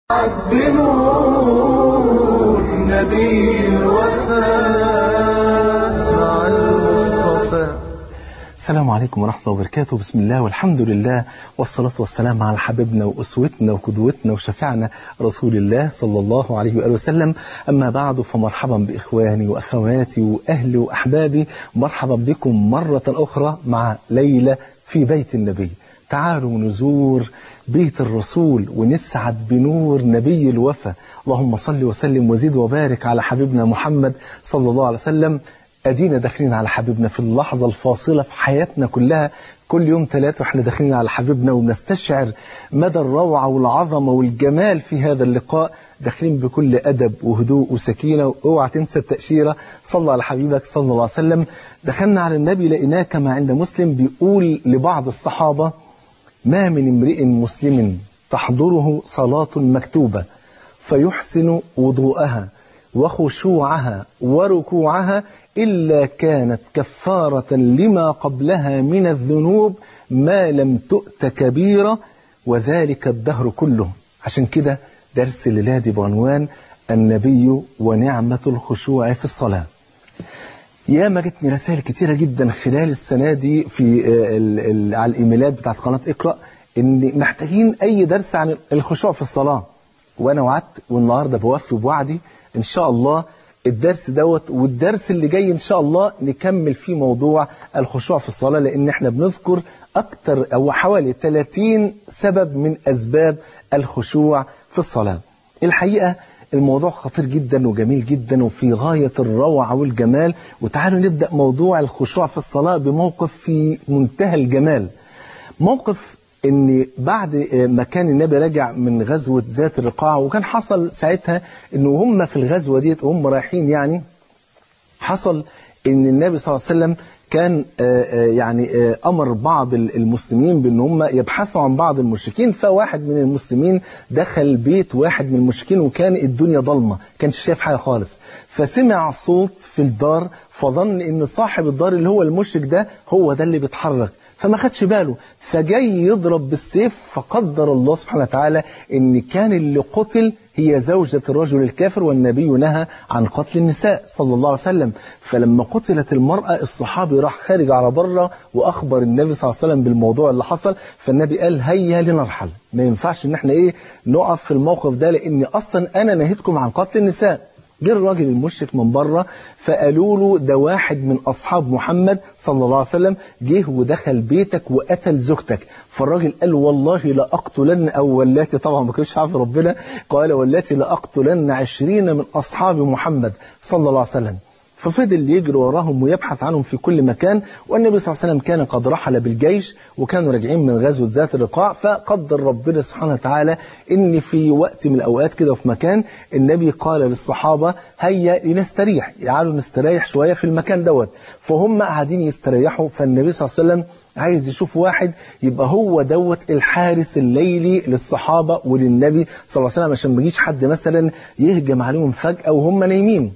بنور نبي الوفاء مع المصطفى السلام عليكم ورحمة الله وبركاته بسم الله والحمد لله والصلاة والسلام على حبيبنا وأسوتنا وقدوتنا وشفعنا رسول الله صلى الله عليه وآله وسلم أما بعد فمرحبا بإخواني وأخواتي وأهلي وأحبابي مرحبا بكم مرة أخرى مع ليلة في بيت النبي تعالوا نزور بيت الرسول ونسعد بنور نبي الوفا اللهم صل وسلم وزيد وبارك على حبيبنا محمد صلى الله عليه وسلم أدينا داخلين على حبيبنا في اللحظة الفاصلة في حياتنا كلها كل يوم ثلاثة واحنا داخلين على حبيبنا وبنستشعر مدى الروعة والعظمة والجمال في هذا اللقاء داخلين بكل أدب وهدوء وسكينة واوعى تنسى التأشيرة صلى على حبيبك صلى الله عليه وسلم دخلنا على النبي لقيناه كما عند مسلم بيقول لبعض الصحابة ما من امرئ مسلم تحضره صلاة مكتوبة فيحسن وضوءها وخشوعها وركوعها إلا كانت كفارة لما قبلها من الذنوب ما لم تؤت كبيرة وذلك الدهر كله عشان كده درس الليلة بعنوان النبي ونعمة الخشوع في الصلاة يا ما جتني رسائل كتيرة جدا خلال السنة دي في ال ال على الإيميلات بتاعت قناة اقرأ إن محتاجين أي درس عن الخشوع في الصلاة وأنا وعدت والنهاردة بوفي بوعدي إن شاء الله الدرس دوت والدرس اللي جاي إن شاء الله نكمل فيه موضوع الخشوع في الصلاة لأن احنا بنذكر أكتر أو حوالي 30 سبب من أسباب الخشوع في الصلاة الحقيقة الموضوع خطير جدا وجميل جدا وفي غاية الروعة والجمال وتعالوا نبدأ موضوع الخشوع في الصلاة بموقف في منتهى الجمال موقف ان بعد ما كان النبي رجع من غزوة ذات الرقاع وكان حصل ساعتها انه هم في الغزوة ديت وهم رايحين يعني حصل ان النبي صلى الله عليه وسلم كان يعني أمر بعض المسلمين بأن هم يبحثوا عن بعض المشركين فواحد من المسلمين دخل بيت واحد من المشركين وكان الدنيا ضلمة كانش شايف حاجة خالص فسمع صوت في الدار فظن ان صاحب الدار اللي هو المشرك ده هو ده اللي بيتحرك فما خدش باله فجاي يضرب بالسيف فقدر الله سبحانه وتعالى ان كان اللي قتل هي زوجة الرجل الكافر والنبي نهى عن قتل النساء صلى الله عليه وسلم فلما قتلت المرأة الصحابي راح خارج على بره وأخبر النبي صلى الله عليه وسلم بالموضوع اللي حصل فالنبي قال هيا لنرحل ما ينفعش ان احنا ايه نقف في الموقف ده لان اصلا انا نهيتكم عن قتل النساء جه الراجل المشرك من بره فقالوا له ده واحد من أصحاب محمد صلى الله عليه وسلم جه ودخل بيتك وقتل زوجتك فالراجل قال والله لأقتلن أو واللاتي طبعا ما كانش عارف ربنا قال واللاتي لأقتلن عشرين من أصحاب محمد صلى الله عليه وسلم ففضل يجري وراهم ويبحث عنهم في كل مكان والنبي صلى الله عليه وسلم كان قد رحل بالجيش وكانوا راجعين من غزوة ذات الرقاع فقدر ربنا سبحانه وتعالى ان في وقت من الاوقات كده وفي مكان النبي قال للصحابة هيا لنستريح تعالوا نستريح شوية في المكان دوت فهم قاعدين يستريحوا فالنبي صلى الله عليه وسلم عايز يشوف واحد يبقى هو دوت الحارس الليلي للصحابة وللنبي صلى الله عليه وسلم عشان ما يجيش حد مثلا يهجم عليهم فجأة وهم نايمين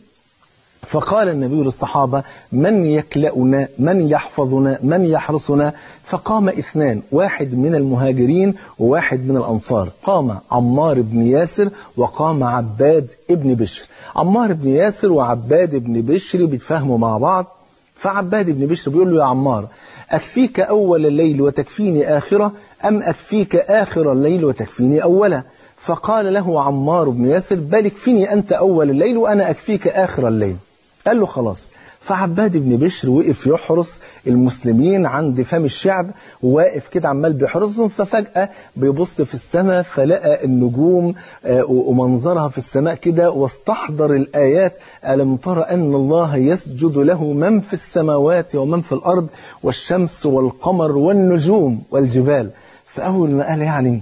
فقال النبي للصحابة من يكلأنا من يحفظنا من يحرسنا فقام اثنان واحد من المهاجرين وواحد من الأنصار قام عمار بن ياسر وقام عباد ابن بشر عمار بن ياسر وعباد بن بشر بيتفاهموا مع بعض فعباد بن بشر بيقول له يا عمار أكفيك أول الليل وتكفيني آخرة أم أكفيك آخر الليل وتكفيني أوله فقال له عمار بن ياسر بل اكفيني أنت أول الليل وأنا أكفيك آخر الليل قال له خلاص فعباد بن بشر وقف يحرس المسلمين عند فم الشعب وواقف كده عمال بيحرسهم ففجأة بيبص في السماء فلقى النجوم ومنظرها في السماء كده واستحضر الآيات ألم ترى أن الله يسجد له من في السماوات ومن في الأرض والشمس والقمر والنجوم والجبال فأول ما قال يعني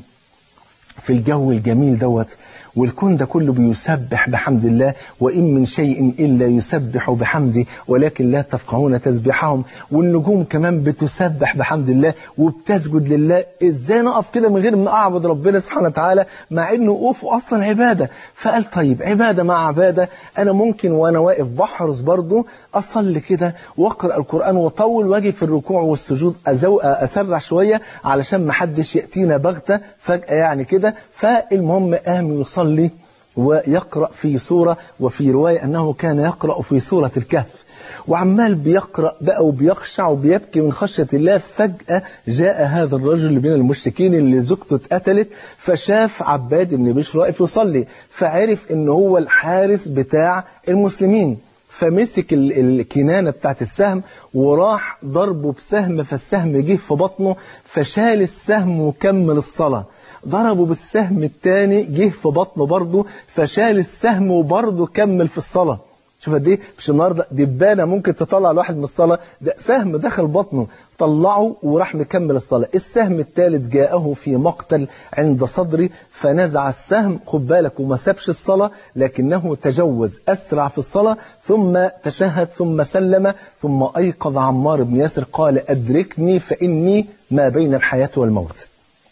في الجو الجميل دوت والكون ده كله بيسبح بحمد الله وإن من شيء إلا يسبح بحمده ولكن لا تفقهون تسبيحهم والنجوم كمان بتسبح بحمد الله وبتسجد لله إزاي نقف كده من غير ما أعبد ربنا سبحانه وتعالى مع إنه وقوفه أصلا عبادة فقال طيب عبادة مع عبادة أنا ممكن وأنا واقف بحرص برضه أصلي كده وأقرأ القرآن وأطول وأجي في الركوع والسجود أزو أسرع شوية علشان ما حدش يأتينا بغتة فجأة يعني كده كده فالمهم قام يصلي ويقرأ في سورة وفي رواية أنه كان يقرأ في سورة الكهف وعمال بيقرأ بقى وبيخشع وبيبكي من خشية الله فجأة جاء هذا الرجل من المشركين اللي زوجته اتقتلت فشاف عباد بن بشر واقف يصلي فعرف ان هو الحارس بتاع المسلمين فمسك ال- الكنانة بتاعت السهم وراح ضربه بسهم فالسهم جه في بطنه فشال السهم وكمل الصلاة ضربه بالسهم الثاني جه في بطنه برضه فشال السهم وبرضه كمل في الصلاة شوف قد ايه مش النهارده دبانه ممكن تطلع الواحد من الصلاه ده سهم دخل بطنه طلعه وراح مكمل الصلاه السهم الثالث جاءه في مقتل عند صدري فنزع السهم خد بالك وما سابش الصلاه لكنه تجوز اسرع في الصلاه ثم تشهد ثم سلم ثم ايقظ عمار بن ياسر قال ادركني فاني ما بين الحياه والموت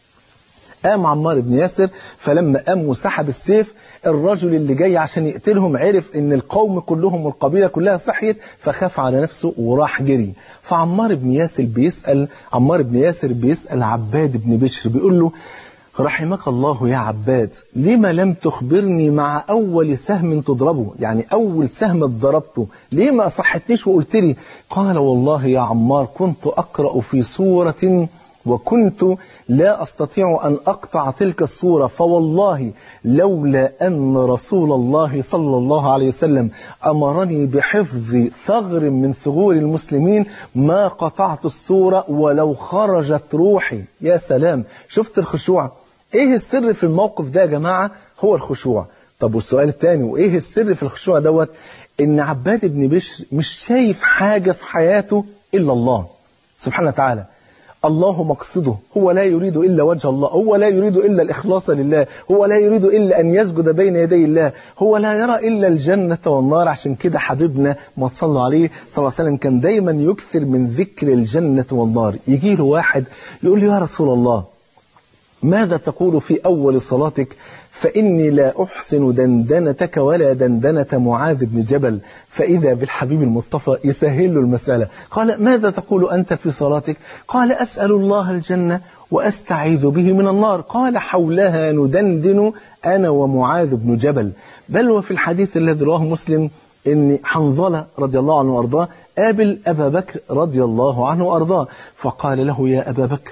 قام عمار بن ياسر فلما قام وسحب السيف الرجل اللي جاي عشان يقتلهم عرف ان القوم كلهم والقبيله كلها صحيت فخاف على نفسه وراح جري فعمار بن ياسر بيسال عمار بن ياسر بيسال عباد بن بشر بيقول له رحمك الله يا عباد لما لم تخبرني مع أول سهم تضربه يعني أول سهم ضربته ليه ما صحتنيش وقلت لي قال والله يا عمار كنت أقرأ في سورة وكنت لا أستطيع أن أقطع تلك الصورة فوالله لولا أن رسول الله صلى الله عليه وسلم أمرني بحفظ ثغر من ثغور المسلمين ما قطعت الصورة ولو خرجت روحي يا سلام شفت الخشوع إيه السر في الموقف ده يا جماعة هو الخشوع طب والسؤال الثاني وإيه السر في الخشوع دوت إن عباد بن بشر مش شايف حاجة في حياته إلا الله سبحانه وتعالى الله مقصده هو لا يريد إلا وجه الله هو لا يريد إلا الإخلاص لله هو لا يريد إلا أن يسجد بين يدي الله هو لا يرى إلا الجنة والنار عشان كده حبيبنا ما تصلوا عليه صلى الله عليه وسلم كان دايما يكثر من ذكر الجنة والنار يجي له واحد يقول له يا رسول الله ماذا تقول في أول صلاتك فإني لا أحسن دندنتك ولا دندنة معاذ بن جبل فإذا بالحبيب المصطفى يسهل له المسألة قال ماذا تقول أنت في صلاتك قال أسأل الله الجنة وأستعيذ به من النار قال حولها ندندن أنا ومعاذ بن جبل بل وفي الحديث الذي رواه مسلم ان حنظلة رضي الله عنه وارضاه قابل أبا بكر رضي الله عنه وارضاه فقال له يا أبا بكر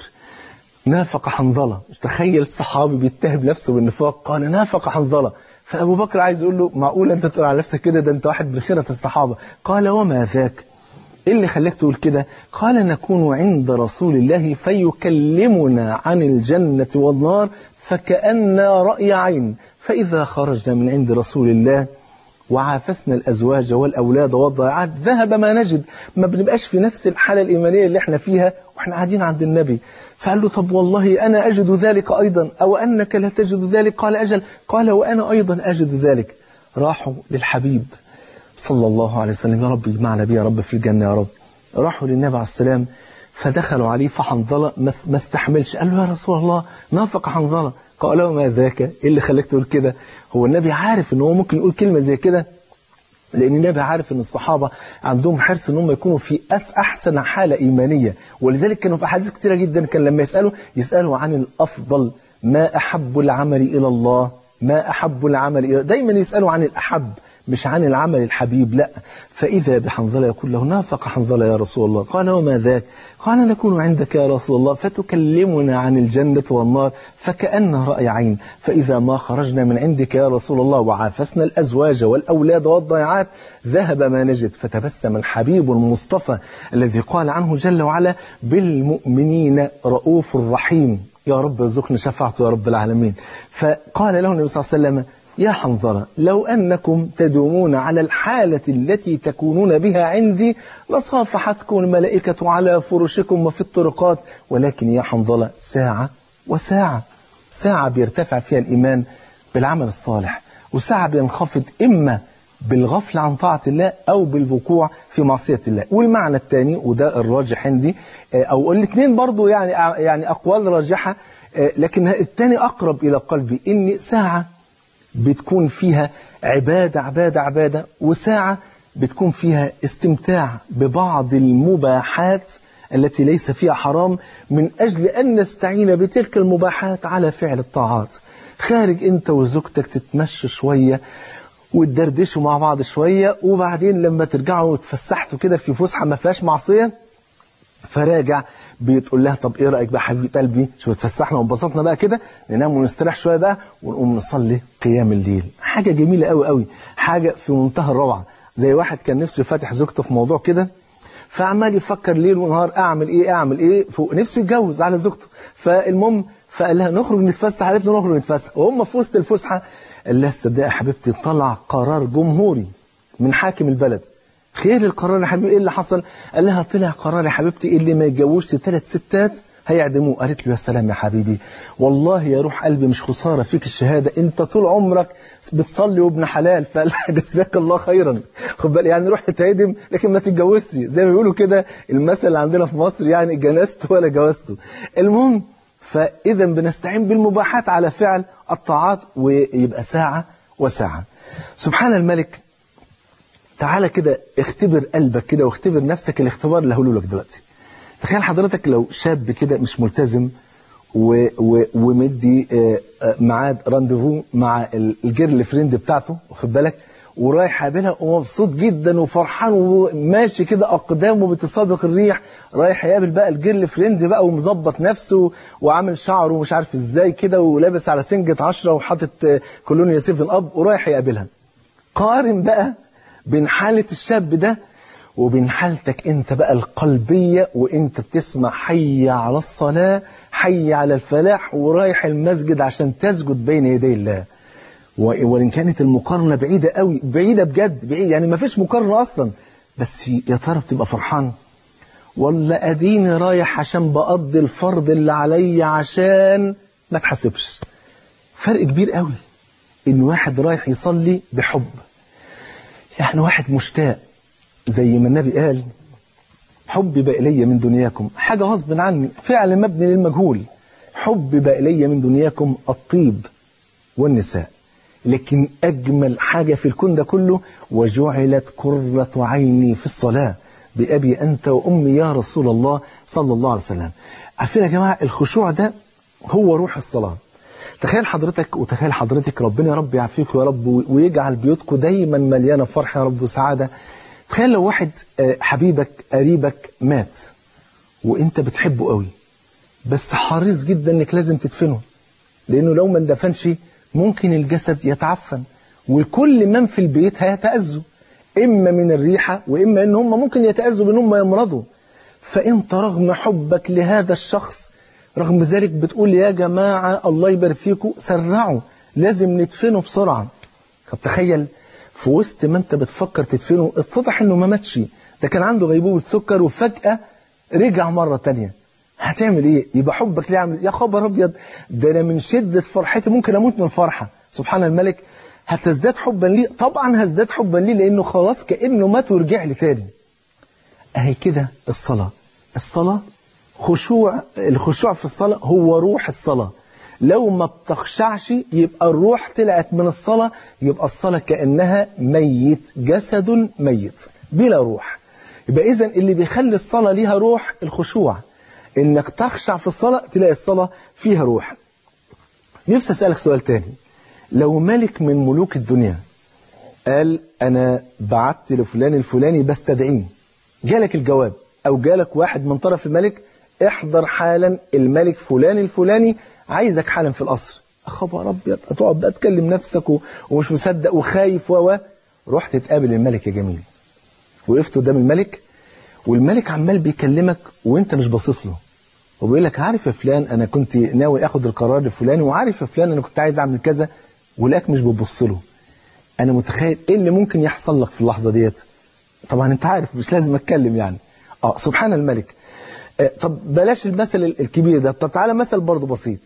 نافق حنظلة تخيل صحابي بيتهم نفسه بالنفاق قال نافق حنظلة فأبو بكر عايز يقول له معقول أنت تقول على نفسك كده ده أنت واحد من خيرة الصحابة قال وما ذاك إيه اللي خلاك تقول كده قال نكون عند رسول الله فيكلمنا عن الجنة والنار فكأن رأي عين فإذا خرجنا من عند رسول الله وعافسنا الأزواج والأولاد والضيعات ذهب ما نجد ما بنبقاش في نفس الحالة الإيمانية اللي احنا فيها واحنا قاعدين عند النبي فقال له طب والله أنا أجد ذلك أيضا أو أنك لا تجد ذلك قال أجل قال وأنا أيضا أجد ذلك راحوا للحبيب صلى الله عليه وسلم يا رب اجمعنا بيه يا رب في الجنة يا رب راحوا للنبي عليه السلام فدخلوا عليه فحنظلة ما ما استحملش قال له يا رسول الله نافق حنظلة قال له ما ذاك ايه اللي خلاك تقول كده هو النبي عارف ان هو ممكن يقول كلمة زي كده لأن النبي عارف أن الصحابة عندهم حرص أن هم يكونوا في أس أحسن حالة إيمانية ولذلك كانوا في أحاديث كثيرة جدا كان لما يسألوا يسألوا عن الأفضل ما أحب العمل إلى الله ما أحب العمل إلى دايما يسألوا عن الأحب مش عن العمل الحبيب لا فإذا بحنظلة يقول له نافق حنظلة يا رسول الله قال وما ذاك قال نكون عندك يا رسول الله فتكلمنا عن الجنة والنار فكأن رأي عين فإذا ما خرجنا من عندك يا رسول الله وعافسنا الأزواج والأولاد والضيعات ذهب ما نجد فتبسم الحبيب المصطفى الذي قال عنه جل وعلا بالمؤمنين رؤوف رحيم يا رب ارزقنا شفاعته يا رب العالمين فقال له النبي صلى الله عليه وسلم يا حنظلة لو أنكم تدومون على الحالة التي تكونون بها عندي لصافحتكم الملائكة على فرشكم وفي الطرقات ولكن يا حنظلة ساعة وساعة ساعة بيرتفع فيها الإيمان بالعمل الصالح وساعة بينخفض إما بالغفل عن طاعة الله أو بالوقوع في معصية الله والمعنى الثاني وده الراجح عندي أو الاثنين برضو يعني يعني أقوال راجحة لكن الثاني أقرب إلى قلبي إن ساعة بتكون فيها عبادة عبادة عبادة وساعة بتكون فيها استمتاع ببعض المباحات التي ليس فيها حرام من أجل أن نستعين بتلك المباحات على فعل الطاعات خارج انت وزوجتك تتمشوا شويه وتدردشوا مع بعض شويه وبعدين لما ترجعوا وتفسحتوا كده في فسحه ما فيهاش معصيه فراجع بتقول لها طب ايه رايك بقى حبيبه قلبي شو اتفسحنا وانبسطنا بقى كده ننام ونستريح شويه بقى ونقوم نصلي قيام الليل حاجه جميله قوي قوي حاجه في منتهى الروعه زي واحد كان نفسه يفتح زوجته في موضوع كده فعمال يفكر ليل ونهار اعمل ايه اعمل ايه فوق نفسه يتجوز على زوجته فالمهم فقال لها نخرج نتفسح قالت له نخرج نتفسح وهم في وسط الفسحه قال لها صدقي يا حبيبتي طلع قرار جمهوري من حاكم البلد خير القرار يا حبيبي ايه اللي حصل قال لها طلع قرار يا حبيبتي اللي ما يتجوزش ثلاث ستات هيعدموه قالت له يا سلام يا حبيبي والله يا روح قلبي مش خساره فيك الشهاده انت طول عمرك بتصلي وابن حلال فقال جزاك الله خيرا خد بالك يعني روح تتعدم لكن ما تتجوزش زي ما بيقولوا كده المثل اللي عندنا في مصر يعني جنست ولا جوزته المهم فاذا بنستعين بالمباحات على فعل الطاعات ويبقى ساعه وساعه سبحان الملك تعالى كده اختبر قلبك كده واختبر نفسك الاختبار اللي هقوله لك دلوقتي تخيل حضرتك لو شاب كده مش ملتزم و و ومدي آه، آه، ميعاد رانديفو مع ال- الجيرل فريند بتاعته واخد بالك ورايح قابلها ومبسوط جدا وفرحان وماشي كده اقدامه بتسابق الريح رايح يقابل بقى الجيرل فريند بقى ومظبط نفسه وعامل شعره ومش عارف ازاي كده ولابس على سنجة عشرة وحاطط آه، كولونيا سيفن اب ورايح يقابلها قارن بقى بين حالة الشاب ده وبين حالتك انت بقى القلبية وانت بتسمع حي على الصلاة حي على الفلاح ورايح المسجد عشان تسجد بين يدي الله و- وإن كانت المقارنة بعيدة قوي بعيدة بجد بعيد يعني ما فيش مقارنة أصلا بس يا ترى بتبقى فرحان ولا أديني رايح عشان بقضي الفرض اللي عليا عشان ما تحاسبش فرق كبير قوي إن واحد رايح يصلي بحب يعني واحد مشتاق زي ما النبي قال حبب إلي من دنياكم حاجة غصب عني فعل مبني للمجهول حبب إلي من دنياكم الطيب والنساء لكن أجمل حاجة في الكون ده كله وجعلت قرة عيني في الصلاة بأبي أنت وأمي يا رسول الله صلى الله عليه وسلم عارفين يا جماعة الخشوع ده هو روح الصلاة تخيل حضرتك وتخيل حضرتك ربنا يا رب يعافيك يا رب ويجعل بيوتكم دايما مليانة فرح يا رب وسعادة تخيل لو واحد آه، حبيبك قريبك مات وانت بتحبه قوي بس حريص جدا انك لازم تدفنه لانه لو ما اندفنش ممكن الجسد يتعفن وكل من في البيت هيتأذوا اما من الريحة واما ان هم ممكن يتأذوا بان هم يمرضوا فانت رغم حبك لهذا الشخص رغم ذلك بتقول يا جماعة الله يبارك فيكم سرعوا لازم ندفنه بسرعة طب تخيل في وسط ما انت بتفكر تدفنه اتضح انه ما ماتش ده كان عنده غيبوبة سكر وفجأة رجع مرة تانية هتعمل ايه يبقى حبك ليه عامل يا خبر ابيض ده انا من شدة فرحتي ممكن اموت من الفرحة سبحان الملك هتزداد حبا ليه طبعا هزداد حبا ليه لانه خلاص كانه مات ورجع لي تاني اهي كده الصلاة الصلاة خشوع الخشوع في الصلاة هو روح الصلاة لو ما بتخشعش يبقى الروح طلعت من الصلاة يبقى الصلاة كأنها ميت جسد ميت بلا روح يبقى إذا اللي بيخلي الصلاة ليها روح الخشوع إنك تخشع في الصلاة تلاقي الصلاة فيها روح نفسي أسألك سؤال تاني لو ملك من ملوك الدنيا قال أنا بعت لفلان الفلاني بستدعيه جالك الجواب أو جالك واحد من طرف الملك احضر حالا الملك فلان الفلاني عايزك حالا في القصر خبر ابيض هتقعد بقى تكلم نفسك و- ومش مصدق وخايف و و رحت تقابل الملك يا جميل وقفت قدام الملك والملك عمال بيكلمك وانت مش باصص له وبيقول لك عارف يا فلان انا كنت ناوي اخد القرار الفلاني وعارف يا فلان انا كنت عايز اعمل كذا ولك مش بتبص له انا متخيل ايه اللي ممكن يحصل لك في اللحظه ديت طبعا انت عارف مش لازم اتكلم يعني اه سبحان الملك آه، طب بلاش المثل ال- الكبير ده طب تعالى مثل برضه بسيط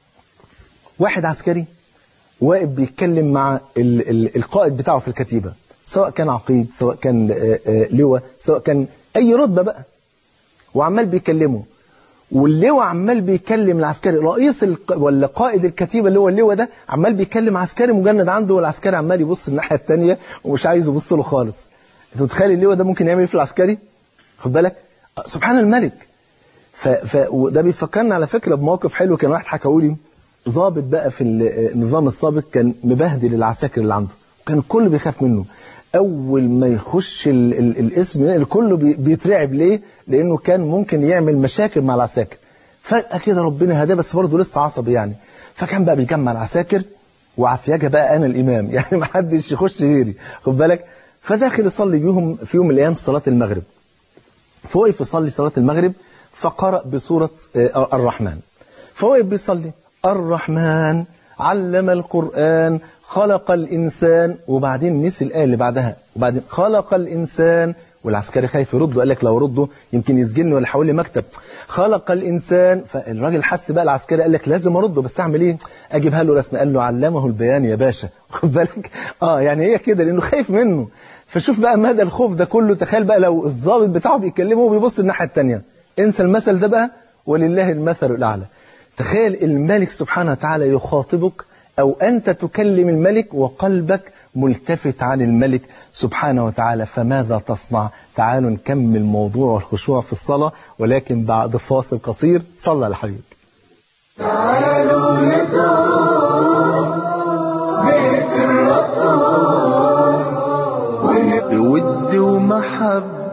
واحد عسكري واقف بيتكلم مع ال ال القائد بتاعه في الكتيبة سواء كان عقيد سواء كان آه، آه، لواء سواء كان أي رتبة بقى وعمال بيكلمه واللواء عمال بيكلم العسكري رئيس الق... ولا قائد الكتيبة اللي هو اللواء ده عمال بيكلم عسكري مجند عنده والعسكري عمال يبص الناحية التانية ومش عايز يبص له خالص انت متخيل اللواء ده ممكن يعمل ايه في العسكري خد بالك سبحان الملك ف... ف... وده بيفكرنا على فكرة بموقف حلو كان واحد حكوا لي ضابط بقى في النظام السابق كان مبهدل العساكر اللي عنده كان الكل بيخاف منه اول ما يخش ال ال الاسم الكل بي- بيترعب ليه لانه كان ممكن يعمل مشاكل مع العساكر فجاه كده ربنا هداه بس برضه لسه عصبي يعني فكان بقى بيجمع العساكر وعفياجة بقى انا الامام يعني ما حدش يخش غيري خد بالك فداخل يصلي بيهم في يوم من الايام صلاه المغرب فوقف يصلي صلاه المغرب فقرأ بسورة آه، الرحمن فوقف بيصلي الرحمن علم القرآن خلق الإنسان وبعدين نسي الآية اللي بعدها وبعدين خلق الإنسان والعسكري خايف يرده قال لك لو رده يمكن يسجنني ولا حول لي مكتب خلق الإنسان فالراجل حس بقى العسكري قال لك لازم أرده بس أعمل إيه أجيبها له رسمي قال له علمه البيان يا باشا خد بالك آه يعني هي كده لأنه خايف منه فشوف بقى مدى الخوف ده كله تخيل بقى لو الضابط بتاعه بيكلمه وبيبص الناحية التانية انسى المثل ده بقى ولله المثل الأعلى تخيل الملك سبحانه وتعالى يخاطبك أو أنت تكلم الملك وقلبك ملتفت عن الملك سبحانه وتعالى فماذا تصنع تعالوا نكمل موضوع والخشوع في الصلاة ولكن بعد فاصل قصير صلى على حبيبك تعالوا نزور بيت الرسول بود ومحبة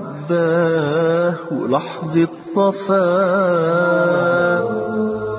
ولحظة صفاء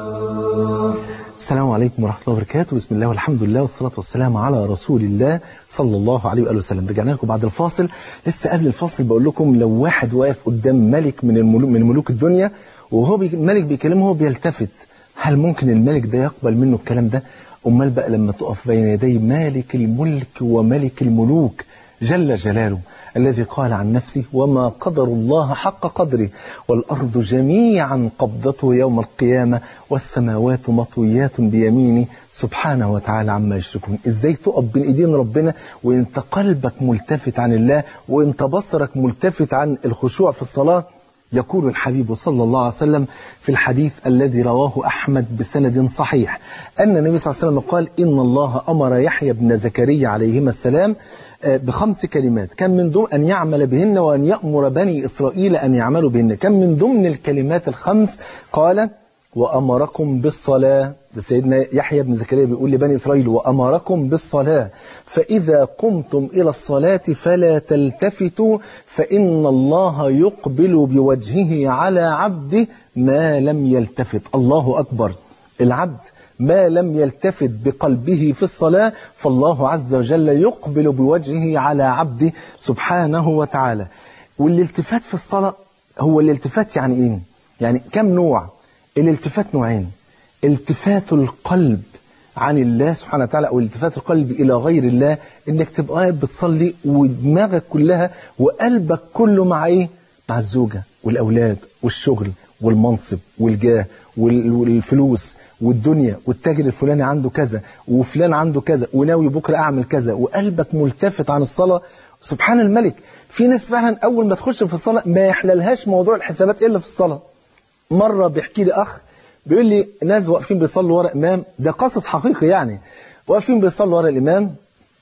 السلام عليكم ورحمة الله وبركاته بسم الله والحمد لله والصلاة والسلام على رسول الله صلى الله عليه وآله وسلم رجعنا لكم بعد الفاصل لسه قبل الفاصل بقول لكم لو واحد واقف قدام ملك من الملوك من ملوك الدنيا وهو بي الملك بيكلمه وهو بيلتفت هل ممكن الملك ده يقبل منه الكلام ده أمال بقى لما تقف بين يدي مالك الملك وملك الملوك جل جلاله الذي قال عن نفسه وما قدر الله حق قدره والأرض جميعا قبضته يوم القيامة والسماوات مطويات بيمينه سبحانه وتعالى عما يشركون ازاي تقف بين ايدين ربنا وانت قلبك ملتفت عن الله وانت بصرك ملتفت عن الخشوع في الصلاة يقول الحبيب صلى الله عليه وسلم في الحديث الذي رواه أحمد بسند صحيح أن النبي صلى الله عليه وسلم قال إن الله أمر يحيى بن زكريا عليهما السلام آه، بخمس كلمات كان من ضمن أن يعمل بهن وأن يأمر بني إسرائيل أن يعملوا بهن كان من ضمن الكلمات الخمس قال وأمركم بالصلاة ده سيدنا يحيى بن زكريا بيقول لبني إسرائيل وأمركم بالصلاة فإذا قمتم إلى الصلاة فلا تلتفتوا فإن الله يقبل بوجهه على عبده ما لم يلتفت الله أكبر العبد ما لم يلتفت بقلبه في الصلاة فالله عز وجل يقبل بوجهه على عبده سبحانه وتعالى والالتفات في الصلاة هو الالتفات يعني ايه يعني كم نوع الالتفات نوعين التفات القلب عن الله سبحانه وتعالى او التفات القلب الى غير الله انك تبقى قاعد بتصلي ودماغك كلها وقلبك كله مع ايه مع الزوجة والاولاد والشغل والمنصب والجاه وال- والفلوس والدنيا والتاجر الفلاني عنده كذا وفلان عنده كذا وناوي بكره اعمل كذا وقلبك ملتفت عن الصلاه سبحان الملك في ناس فعلا اول ما تخش في الصلاه ما يحللهاش موضوع الحسابات الا في الصلاه مره بيحكي لي اخ بيقول لي ناس واقفين بيصلوا ورا امام ده قصص حقيقي يعني واقفين بيصلوا ورا الامام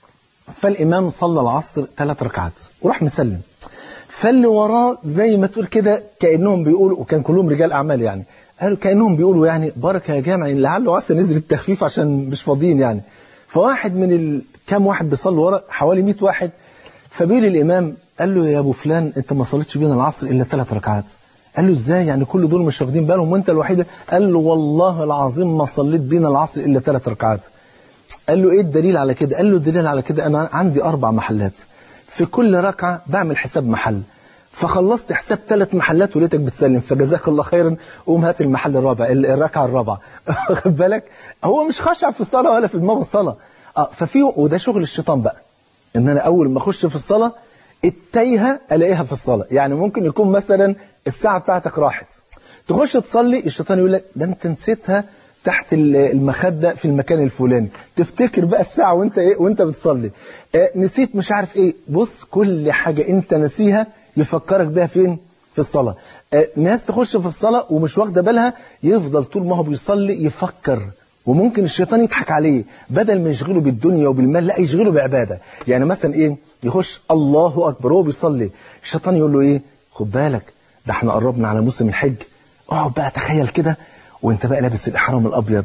فالامام صلى العصر ثلاث ركعات وراح مسلم فاللي وراه زي ما تقول كده كانهم بيقولوا وكان كلهم رجال اعمال يعني قالوا كانهم بيقولوا يعني بركه يا جامع إن لعله عسى نزل التخفيف عشان مش فاضيين يعني فواحد من ال... كام واحد بيصلي ورا حوالي 100 واحد فبيقول الامام قال له يا ابو فلان انت ما صليتش بينا العصر الا ثلاث ركعات قال له ازاي يعني كل دول مش واخدين بالهم وانت الوحيد قال له والله العظيم ما صليت بينا العصر الا ثلاث ركعات قال له ايه الدليل على كده قال له الدليل على كده انا عندي اربع محلات في كل ركعه بعمل حساب محل فخلصت حساب ثلاث محلات ولقيتك بتسلم فجزاك الله خيرا قوم هات المحل الرابع ال- الركعه الرابعه واخد بالك هو مش خشع في الصلاه ولا في دماغه الصلاه اه ففي وده شغل الشيطان بقى ان انا اول ما اخش في الصلاه التايهه الاقيها في الصلاه يعني ممكن يكون مثلا الساعه بتاعتك راحت تخش تصلي الشيطان يقول لك ده انت نسيتها تحت ال- المخدة في المكان الفلاني تفتكر بقى الساعة وانت ايه وانت بتصلي آه نسيت مش عارف ايه بص كل حاجة انت نسيها يفكرك بها فين في الصلاة آه ناس تخش في الصلاة ومش واخدة بالها يفضل طول ما هو بيصلي يفكر وممكن الشيطان يضحك عليه بدل ما يشغله بالدنيا وبالمال لا يشغله بعبادة يعني مثلا ايه يخش الله اكبر وهو بيصلي الشيطان يقول له ايه خد بالك ده احنا قربنا على موسم الحج اقعد بقى تخيل كده وانت بقى لابس الاحرام الابيض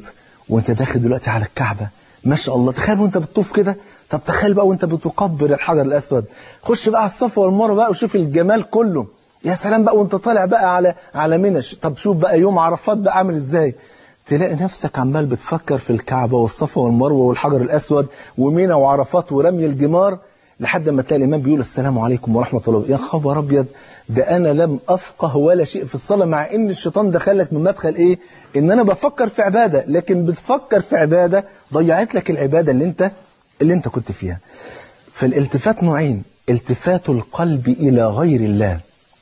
وانت داخل دلوقتي على الكعبة ما شاء الله تخيل وانت بتطوف كده طب تخيل بقى وانت بتقبر الحجر الأسود خش بقى على الصفا والمروة بقى وشوف الجمال كله يا سلام بقى وانت طالع بقى على على منى طب شوف بقى يوم عرفات بقى عامل ازاي تلاقي نفسك عمال بتفكر في الكعبة والصفا والمروة والحجر الأسود ومنى وعرفات ورمي الجمار لحد ما تلاقي الإمام بيقول السلام عليكم ورحمة الله يا خبر أبيض ده أنا لم أفقه ولا شيء في الصلاة مع إن الشيطان دخلك من مدخل إيه إن أنا بفكر في عبادة لكن بتفكر في عبادة ضيعت لك العبادة اللي أنت اللي أنت كنت فيها فالالتفات نوعين التفات القلب إلى غير الله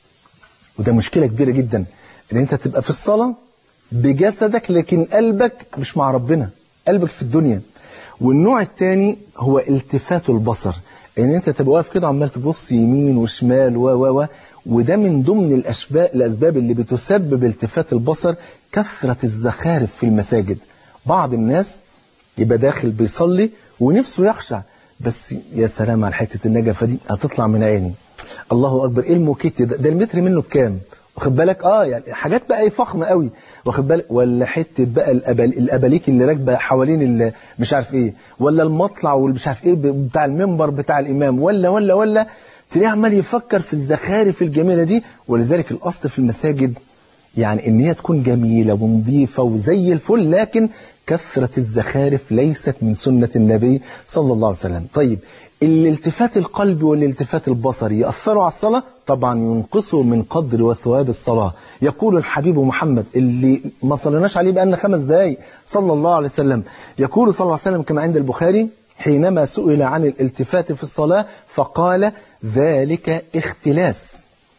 وده مشكلة كبيرة جدا إن أنت تبقى في الصلاة بجسدك لكن قلبك مش مع ربنا قلبك في الدنيا والنوع الثاني هو التفات البصر ان انت تبقى واقف كده عمال تبص يمين وشمال و و و وده من ضمن الاسباب الاسباب اللي بتسبب التفات البصر كثرة الزخارف في المساجد بعض الناس يبقى داخل بيصلي ونفسه يخشع بس يا سلام على حتة النجفة دي هتطلع من عيني الله اكبر ايه الموكيت ده ده المتر منه بكام واخد بالك اه يعني حاجات بقى ايه فخمه قوي واخد بالك ولا حته بقى الأبل الاباليك اللي راكبه حوالين مش عارف ايه ولا المطلع والمش عارف ايه بتاع المنبر بتاع الامام ولا ولا ولا تلاقيه عمال يفكر في الزخارف الجميله دي ولذلك الاصل في المساجد يعني ان هي تكون جميله ونظيفه وزي الفل لكن كثرة الزخارف ليست من سنة النبي صلى الله عليه وسلم طيب الالتفات القلب والالتفات البصري يأثروا على الصلاة طبعا ينقصوا من قدر وثواب الصلاة يقول الحبيب محمد اللي ما صليناش عليه بأن خمس دقايق صلى الله عليه وسلم يقول صلى الله عليه وسلم كما عند البخاري حينما سئل عن الالتفات في الصلاة فقال ذلك اختلاس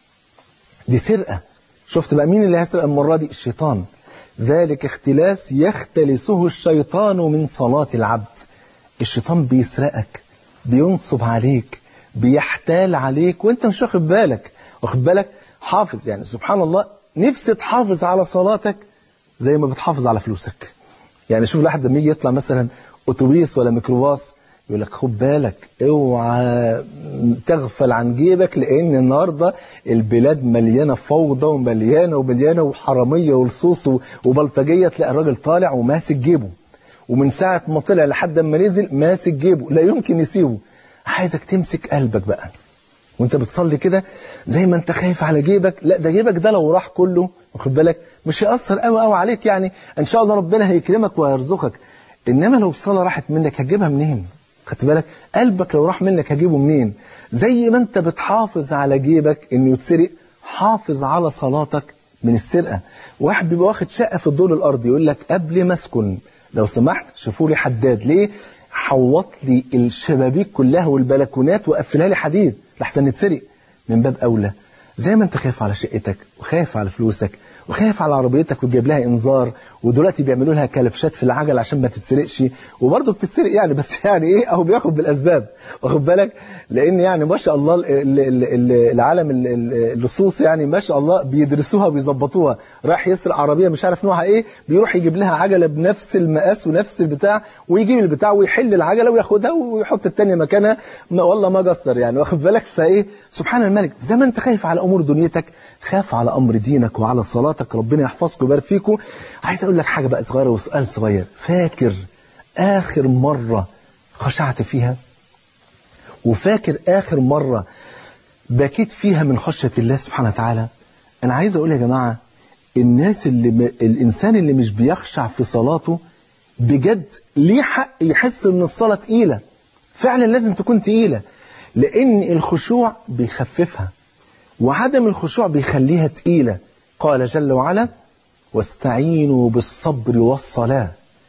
دي سرقة شفت بقى مين اللي هيسرق المرة دي الشيطان ذلك اختلاس يختلسه الشيطان من صلاة العبد الشيطان بيسرقك بينصب عليك بيحتال عليك وانت مش واخد بالك واخد بالك حافظ يعني سبحان الله نفسي تحافظ على صلاتك زي ما بتحافظ على فلوسك يعني شوف الواحد لما يجي يطلع مثلا اتوبيس ولا ميكروباص يقول لك خد بالك اوعى تغفل عن جيبك لان النهارده البلاد مليانه فوضى ومليانه ومليانه وحراميه ولصوص وبلطجيه تلاقي الراجل طالع وماسك جيبه ومن ساعة ما طلع لحد ما نزل ماسك جيبه لا يمكن يسيبه عايزك تمسك قلبك بقى وانت بتصلي كده زي ما انت خايف على جيبك لا ده جيبك ده لو راح كله واخد بالك مش هيأثر قوي قوي عليك يعني ان شاء الله ربنا هيكرمك وهيرزقك انما لو الصلاة راحت منك هتجيبها منين خدت بالك قلبك لو راح منك هجيبه منين زي ما انت بتحافظ على جيبك انه يتسرق حافظ على صلاتك من السرقة واحد بيبقى واخد شقة في الدور الارضي يقول لك قبل ما اسكن لو سمحت شوفوا لي حداد ليه حوط لي الشبابيك كلها والبلكونات وقفلها لي حديد لحسن نتسرق من باب اولى زي ما انت خايف على شقتك وخايف على فلوسك وخايف على عربيتك وتجيب لها انذار ودلوقتي بيعملوا لها كلبشات في العجل عشان ما تتسرقش وبرضه بتتسرق يعني بس يعني ايه اهو بياخد بالاسباب واخد بالك لان يعني ما شاء الله العالم اللصوص يعني ما شاء الله بيدرسوها وبيظبطوها راح يسرق عربيه مش عارف نوعها ايه بيروح يجيب لها عجله بنفس المقاس ونفس البتاع ويجيب البتاع ويحل العجله وياخدها ويحط الثانيه مكانها والله ما قصر يعني واخد بالك فايه سبحان الملك زي ما انت خايف على امور دنيتك خاف على امر دينك وعلى صلاتك ربنا يحفظكم ويبارك فيكم عايز اقول لك حاجه بقى صغيره وسؤال صغير فاكر اخر مره خشعت فيها وفاكر اخر مره بكيت فيها من خشيه الله سبحانه وتعالى انا عايز اقول يا جماعه الناس اللي م... الانسان اللي مش بيخشع في صلاته بجد ليه حق يحس ان الصلاه تقيله فعلا لازم تكون تقيله لان الخشوع بيخففها وعدم الخشوع بيخليها تقيلة قال جل وعلا واستعينوا بالصبر والصلاة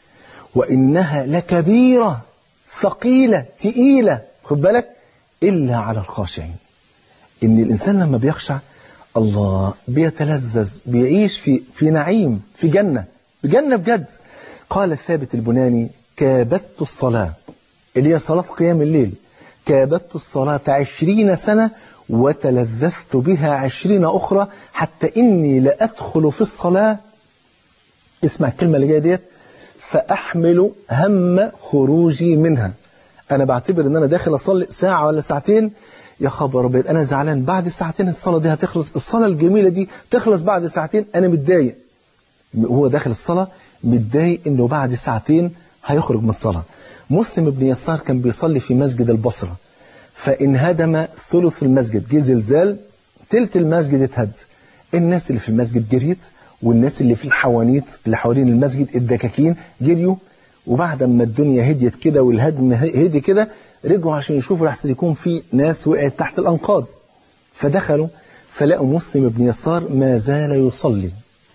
وإنها لكبيرة ثقيلة تقيلة خد بالك إلا على الخاشعين إن الإنسان لما بيخشع الله بيتلذذ بيعيش في في نعيم في جنة بجنة بجد قال الثابت البناني كابدت الصلاة اللي هي صلاة قيام الليل كابدت الصلاة عشرين سنة وتلذذت بها عشرين أخرى حتى إني لأدخل في الصلاة اسمع الكلمة اللي جاية ديت فأحمل هم خروجي منها أنا بعتبر إن أنا داخل أصلي ساعة ولا ساعتين يا خبر أبيض أنا زعلان بعد الساعتين الصلاة دي هتخلص الصلاة الجميلة دي تخلص بعد ساعتين أنا متضايق هو داخل الصلاة متضايق انه بعد ساعتين هيخرج من الصلاة مسلم بن يسار كان بيصلي في مسجد البصرة فانهدم ثلث المسجد جه زلزال تلت المسجد اتهد الناس اللي في المسجد جريت والناس اللي في الحوانيت اللي حوالين المسجد الدكاكين جريوا وبعد ما الدنيا هديت كده والهدم هدي كده رجعوا عشان يشوفوا لحسن يكون في ناس وقعت تحت الأنقاض فدخلوا فلقوا مسلم بن يسار ما زال يصلي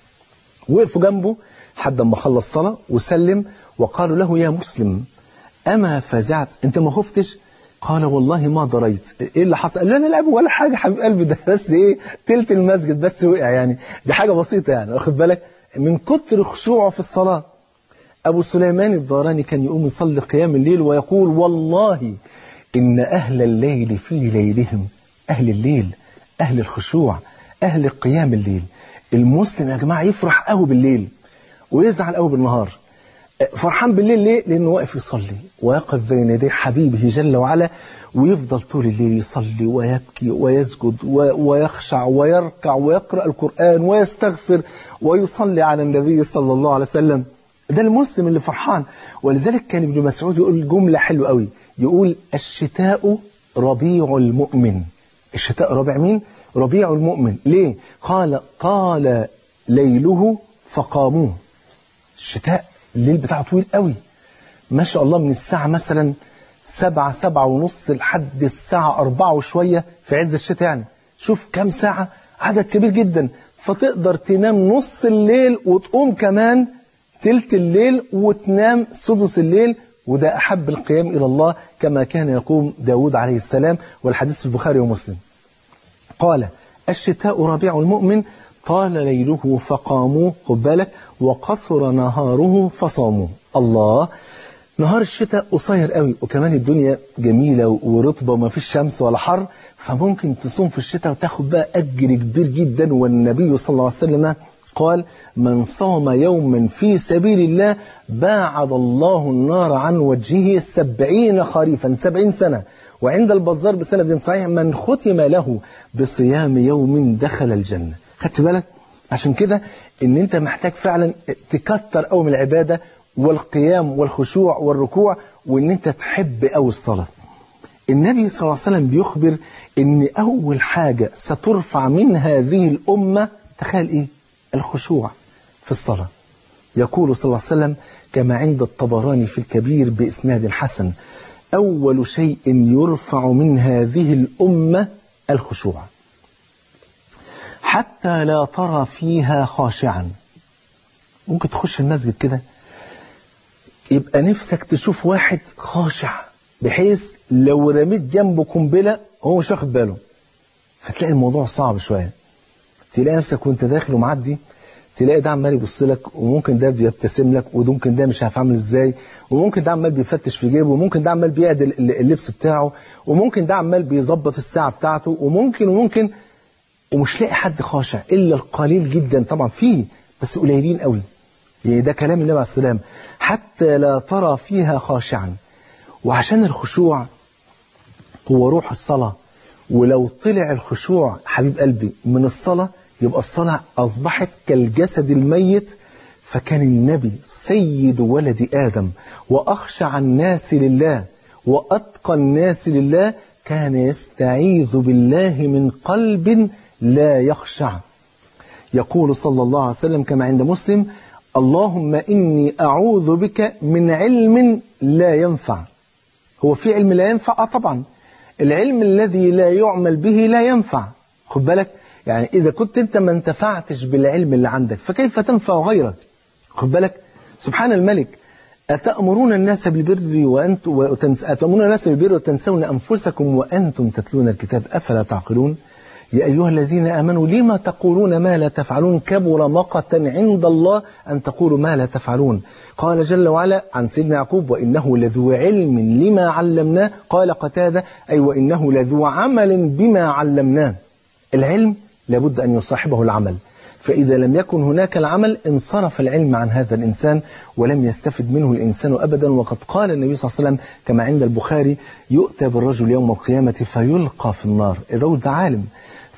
وقفوا جنبه لحد ما خلص صلاة وسلم وقالوا له يا مسلم أما فزعت أنت ما خفتش قال والله ما دريت ايه اللي حصل لا لا لا ولا حاجه حبيب قلبي ده بس ايه تلت المسجد بس وقع يعني دي حاجه بسيطه يعني واخد بالك من كتر خشوعه في الصلاه ابو سليمان الداراني كان يقوم يصلي قيام الليل ويقول والله ان اهل الليل في ليلهم اهل الليل اهل الخشوع اهل قيام الليل المسلم يا جماعه يفرح قوي بالليل ويزعل قوي بالنهار فرحان بالليل ليه؟ لأنه واقف يصلي ويقف بين يدي حبيبه جل وعلا ويفضل طول الليل يصلي ويبكي ويسجد ويخشع ويركع ويقرأ القرآن ويستغفر ويصلي على النبي صلى الله عليه وسلم ده المسلم اللي فرحان ولذلك كان ابن مسعود يقول جملة حلوة قوي يقول الشتاء ربيع المؤمن الشتاء ربيع مين؟ ربيع المؤمن ليه؟ قال طال ليله فقاموه الشتاء الليل بتاعه طويل قوي ما شاء الله من الساعة مثلا سبعة سبعة ونص لحد الساعة أربعة وشوية في عز الشتاء يعني شوف كام ساعة عدد كبير جدا فتقدر تنام نص الليل وتقوم كمان تلت الليل وتنام سدس الليل وده أحب القيام إلى الله كما كان يقوم داود عليه السلام والحديث في البخاري ومسلم قال الشتاء ربيع المؤمن طال ليله فقاموا خد بالك وقصر نهاره فصاموا الله نهار الشتاء قصير قوي وكمان الدنيا جميلة ورطبة وما فيش شمس ولا حر فممكن تصوم في الشتاء وتاخد بقى أجر كبير جدا والنبي صلى الله عليه وسلم قال من صام يوما في سبيل الله باعد الله النار عن وجهه سبعين خريفا سبعين سنة وعند البزار بسند صحيح من ختم له بصيام يوم دخل الجنة خدت بالك عشان كده ان انت محتاج فعلا تكتر قوي من العبادة والقيام والخشوع والركوع وان انت تحب قوي الصلاة النبي صلى الله عليه وسلم بيخبر ان اول حاجة سترفع من هذه الامة تخيل ايه الخشوع في الصلاة يقول صلى الله عليه وسلم كما عند الطبراني في الكبير بإسناد حسن أول شيء يرفع من هذه الأمة الخشوع حتى لا ترى فيها خاشعا ممكن تخش المسجد كده يبقى نفسك تشوف واحد خاشع بحيث لو رميت جنبه قنبلة هو مش واخد باله فتلاقي الموضوع صعب شوية تلاقي نفسك وانت داخل ومعدي تلاقي ده عمال يبص لك وممكن ده بيبتسم لك وممكن ده مش عارف عامل ازاي وممكن ده عمال بيفتش في جيبه وممكن ده عمال بيعدل اللبس بتاعه وممكن ده عمال بيظبط الساعة بتاعته وممكن وممكن ومش لاقي حد خاشع إلا القليل جدا طبعا فيه بس قليلين قوي يعني ده كلام النبي عليه السلام حتى لا ترى فيها خاشعا وعشان الخشوع هو روح الصلاة ولو طلع الخشوع حبيب قلبي من الصلاة يبقى الصلاة أصبحت كالجسد الميت فكان النبي سيد ولد آدم وأخشع الناس لله وأتقى الناس لله كان يستعيذ بالله من قلب لا يخشع يقول صلى الله عليه وسلم كما عند مسلم اللهم إني أعوذ بك من علم لا ينفع هو في علم لا ينفع آه طبعا العلم الذي لا يعمل به لا ينفع خد بالك يعني إذا كنت أنت ما انتفعتش بالعلم اللي عندك فكيف تنفع غيرك خد بالك سبحان الملك أتأمرون الناس بالبر وأنتم وتنس... أتأمرون الناس بالبر وتنسون أنفسكم وأنتم تتلون الكتاب أفلا تعقلون يا أيها الذين آمنوا لما تقولون ما لا تفعلون كبر مقتا عند الله أن تقولوا ما لا تفعلون قال جل وعلا عن سيدنا يعقوب وإنه لذو علم لما علمناه قال قتادة أي وإنه لذو عمل بما علمناه العلم لابد أن يصاحبه العمل فإذا لم يكن هناك العمل انصرف العلم عن هذا الإنسان ولم يستفد منه الإنسان أبدا وقد قال النبي صلى الله عليه وسلم كما عند البخاري يؤتى بالرجل يوم القيامة فيلقى في النار الرجل ده عالم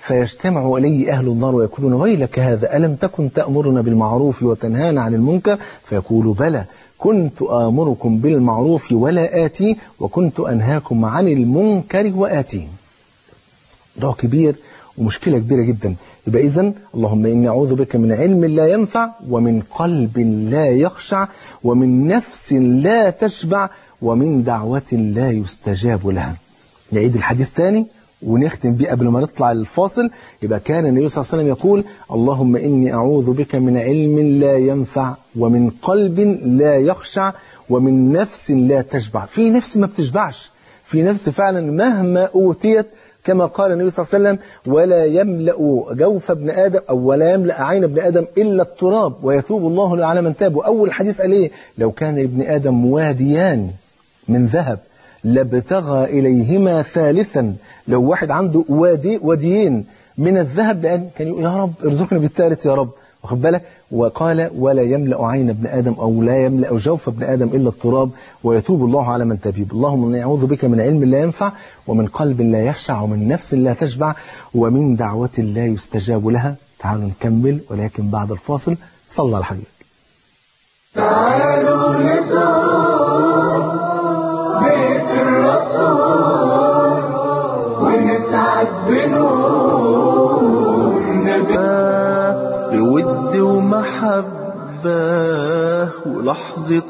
فيجتمع إليه أهل النار ويقولون ويلك هذا ألم تكن تأمرنا بالمعروف وتنهانا عن المنكر فيقول بلى كنت آمركم بالمعروف ولا آتي وكنت أنهاكم عن المنكر وآتي دعوة كبير ومشكلة كبيرة جدا يبقى إذن اللهم إني أعوذ بك من علم لا ينفع ومن قلب لا يخشع ومن نفس لا تشبع ومن دعوة لا يستجاب لها نعيد الحديث تاني ونختم بيه قبل ما نطلع الفاصل يبقى كان النبي صلى الله عليه وسلم يقول اللهم إني أعوذ بك من علم لا ينفع ومن قلب لا يخشع ومن نفس لا تشبع في نفس ما بتشبعش في نفس فعلا مهما أوتيت كما قال النبي صلى الله عليه وسلم ولا يملأ جوف ابن آدم أو ولا يملأ عين ابن آدم إلا التراب ويتوب الله على من تاب وأول حديث قال إيه لو كان ابن آدم واديان من ذهب لابتغى إليهما ثالثا لو واحد عنده وادي واديين من الذهب لأن كان يقول يا رب ارزقني بالثالث يا رب واخد بالك وقال ولا يملأ عين ابن آدم أو لا يملأ جوف ابن آدم إلا التراب ويتوب الله على من تبيب اللهم إني أعوذ بك من علم لا ينفع ومن قلب لا يخشع ومن نفس لا تشبع ومن دعوة لا يستجاب لها تعالوا نكمل ولكن بعد الفاصل صلى على حبيبك تعالوا نزور بيت الرسول ونسعد بنور نبي بود ومحبة ولحظة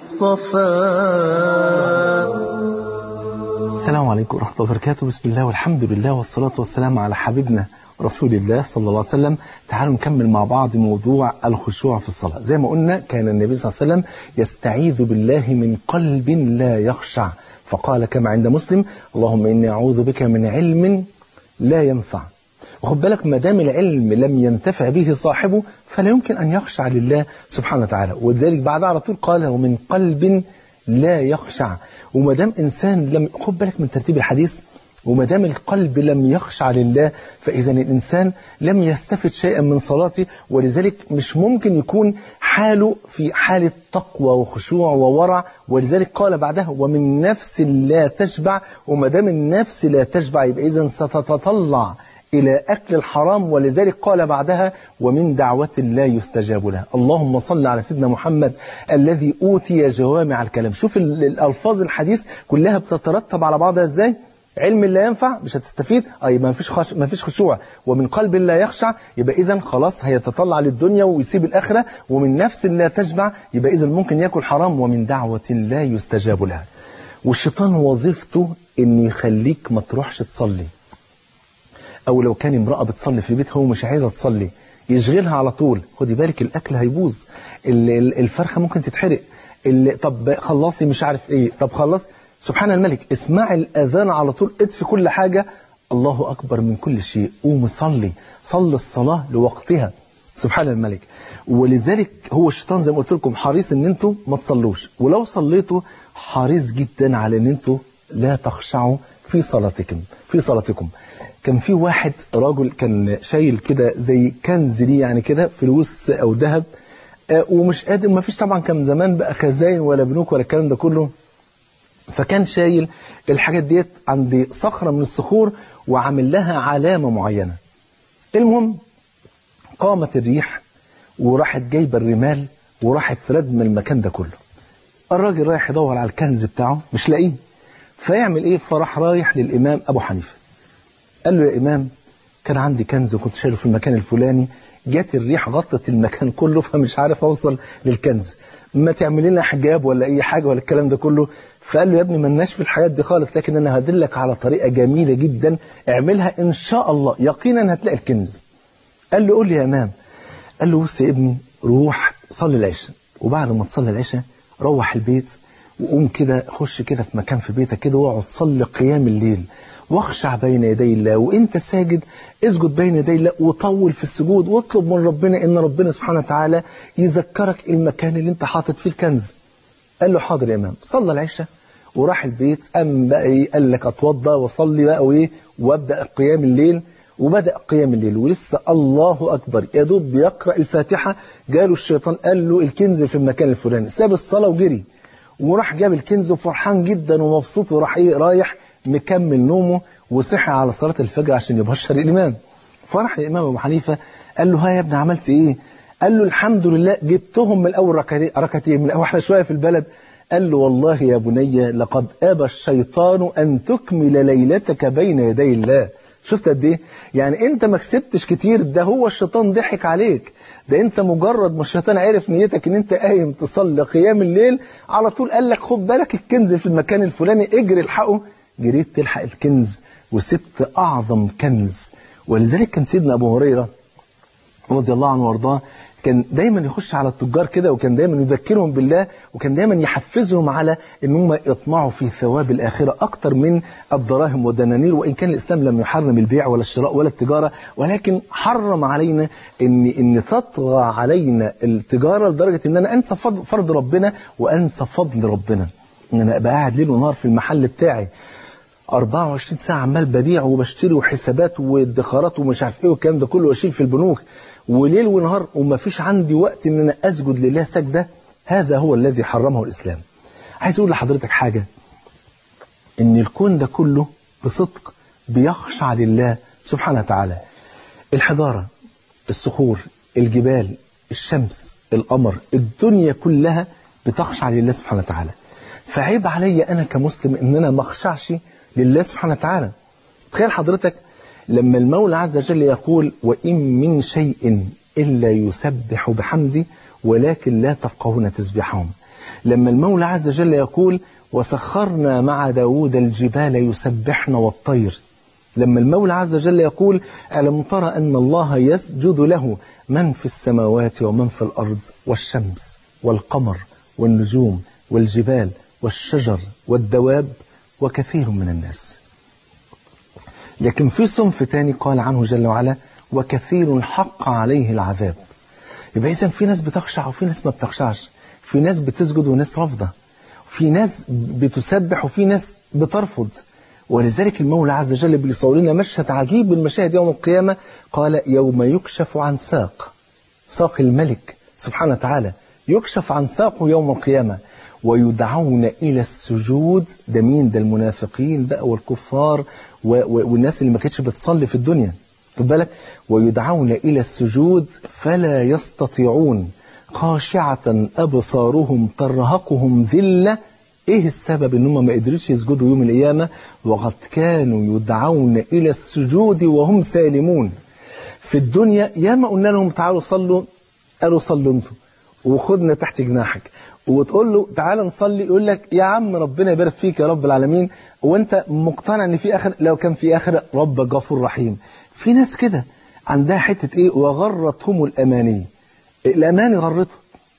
صفاء السلام عليكم ورحمة الله وبركاته بسم الله والحمد لله والصلاة والسلام على حبيبنا رسول الله صلى الله عليه وسلم تعالوا نكمل مع بعض موضوع الخشوع في الصلاة زي ما قلنا كان النبي صلى الله عليه وسلم يستعيذ بالله من قلب لا يخشع فقال كما عند مسلم اللهم إني أعوذ بك من علم لا ينفع وخد بالك ما دام العلم لم ينتفع به صاحبه فلا يمكن أن يخشع لله سبحانه وتعالى ولذلك بعد على طول قال ومن قلب لا يخشع وما دام إنسان لم خد بالك من ترتيب الحديث وما دام القلب لم يخشع لله فإذا الإنسان لم يستفد شيئا من صلاته ولذلك مش ممكن يكون حاله في حالة تقوى وخشوع وورع ولذلك قال بعدها ومن نفس لا تشبع وما دام النفس لا تشبع يبقى إذا ستتطلع إلى أكل الحرام ولذلك قال بعدها ومن دعوة لا يستجاب لها اللهم صل على سيدنا محمد الذي أوتي جوامع الكلام شوف ال- الألفاظ الحديث كلها بتترتب على بعضها إزاي علم لا ينفع مش هتستفيد اي ما فيش خش... ما فيش خشوع ومن قلب لا يخشع يبقى اذا خلاص هيتطلع للدنيا ويسيب الاخره ومن نفس لا تشبع يبقى اذا ممكن ياكل حرام ومن دعوه لا يستجاب لها والشيطان وظيفته انه يخليك ما تروحش تصلي او لو كان امراه بتصلي في بيتها ومش عايزه تصلي يشغلها على طول خدي بالك الاكل هيبوظ ال- ال- الفرخه ممكن تتحرق ال- طب خلصي مش عارف ايه طب خلص سبحان الملك اسمع الاذان على طول اطفي كل حاجه الله اكبر من كل شيء قوم صلي صلي الصلاه لوقتها سبحان الملك ولذلك هو الشيطان زي ما قلت لكم حريص ان انتوا ما تصلوش ولو صليتوا حريص جدا على ان انتوا لا تخشعوا في صلاتكم في صلاتكم كان في واحد راجل كان شايل كده زي كنز ليه يعني كده فلوس او ذهب آه، ومش قادر ما فيش طبعا كان زمان بقى خزاين ولا بنوك ولا الكلام ده كله فكان شايل الحاجات ديت عند صخرة من الصخور وعامل لها علامة معينة المهم قامت الريح وراحت جايبة الرمال وراحت ردم المكان ده كله الراجل رايح يدور على الكنز بتاعه مش لاقيه فيعمل ايه فراح رايح للإمام أبو حنيفة قال له يا إمام كان عندي كنز وكنت شايله في المكان الفلاني جت الريح غطت المكان كله فمش عارف أوصل للكنز ما تعمل لنا حجاب ولا أي حاجة ولا الكلام ده كله فقال له يا ابني ملناش في الحياة دي خالص لكن أنا هدلك على طريقة جميلة جدا اعملها إن شاء الله يقينا هتلاقي الكنز قال له قول لي يا إمام قال له بص يا ابني روح صلي العشاء وبعد ما تصلي العشاء روح البيت وقوم كده خش كده في مكان في بيتك كده واقعد صلي قيام الليل واخشع بين يدي الله وانت ساجد اسجد بين يدي الله وطول في السجود واطلب من ربنا ان ربنا سبحانه وتعالى يذكرك المكان اللي انت حاطط فيه الكنز قال له حاضر يا امام صلى العشاء وراح البيت قام بقى ايه قال لك اتوضى واصلي بقى وايه وابدا قيام الليل وبدا قيام الليل ولسه الله اكبر يا دوب بيقرا الفاتحه جاله الشيطان قال له الكنز في المكان الفلاني ساب الصلاه وجري وراح جاب الكنز وفرحان جدا ومبسوط وراح ايه رايح مكمل نومه وصحي على صلاه الفجر عشان يبشر الامام فرح الإمام أبو حنيفة قال له ها يا ابني عملت إيه قال له الحمد لله جبتهم من أول ركعتين من أول شوية في البلد قال له والله يا بني لقد أبى الشيطان أن تكمل ليلتك بين يدي الله شفت قد ايه يعني انت ما كسبتش كتير ده هو الشيطان ضحك عليك ده انت مجرد ما الشيطان عرف نيتك ان انت قايم تصلي قيام الليل على طول قال لك خد بالك الكنز في المكان الفلاني اجري الحقه جريت تلحق الكنز وسبت اعظم كنز ولذلك كان سيدنا ابو هريره رضي الله عنه وارضاه كان دايما يخش على التجار كده وكان دايما يذكرهم بالله وكان دايما يحفزهم على ان هم يطمعوا في ثواب الاخره اكتر من الدراهم والدنانير وان كان الاسلام لم يحرم البيع ولا الشراء ولا التجاره ولكن حرم علينا ان ان تطغى علينا التجاره لدرجه ان انا انسى فرض ربنا وانسى فضل ربنا ان انا ابقى قاعد ليل ونهار في المحل بتاعي 24 ساعة عمال ببيع وبشتري وحسابات وادخارات ومش عارف ايه والكلام ده كله واشيل في البنوك وليل ونهار وما فيش عندي وقت ان انا اسجد لله سجدة هذا هو الذي حرمه الاسلام عايز اقول لحضرتك حاجة ان الكون ده كله بصدق بيخشع لله سبحانه وتعالى الحجارة الصخور الجبال الشمس القمر الدنيا كلها بتخشع لله سبحانه وتعالى فعيب عليا انا كمسلم ان انا ما اخشعش لله سبحانه وتعالى تخيل حضرتك لما المولى عز وجل يقول وإن من شيء إلا يسبح بحمدي ولكن لا تفقهون تسبحهم لما المولى عز وجل يقول وسخرنا مع داود الجبال يسبحن والطير لما المولى عز وجل يقول ألم ترى أن الله يسجد له من في السماوات ومن في الأرض والشمس والقمر والنجوم والجبال والشجر والدواب وكثير من الناس لكن في صنف تاني قال عنه جل وعلا وكثير حق عليه العذاب يبقى إذا في ناس بتخشع وفي ناس ما بتخشعش في ناس بتسجد وناس رافضة في ناس بتسبح وفي ناس بترفض ولذلك المولى عز وجل بيصور لنا مشهد عجيب من مشاهد يوم القيامة قال يوم يكشف عن ساق ساق الملك سبحانه وتعالى يكشف عن ساقه يوم القيامة ويدعون إلى السجود ده مين ده المنافقين بقى والكفار والناس اللي ما كانتش بتصلي في الدنيا خد بالك ويدعون إلى السجود فلا يستطيعون خاشعة أبصارهم ترهقهم ذلة إيه السبب إن هم ما قدروش يسجدوا يوم القيامة وقد كانوا يدعون إلى السجود وهم سالمون في الدنيا ياما قلنا لهم تعالوا صلوا قالوا صلوا انتوا وخدنا تحت جناحك وتقول له تعالى نصلي يقول لك يا عم ربنا يبارك فيك يا رب العالمين وانت مقتنع ان في اخر لو كان في اخر رب غفور رحيم في ناس كده عندها حته ايه وغرتهم الاماني الاماني غرته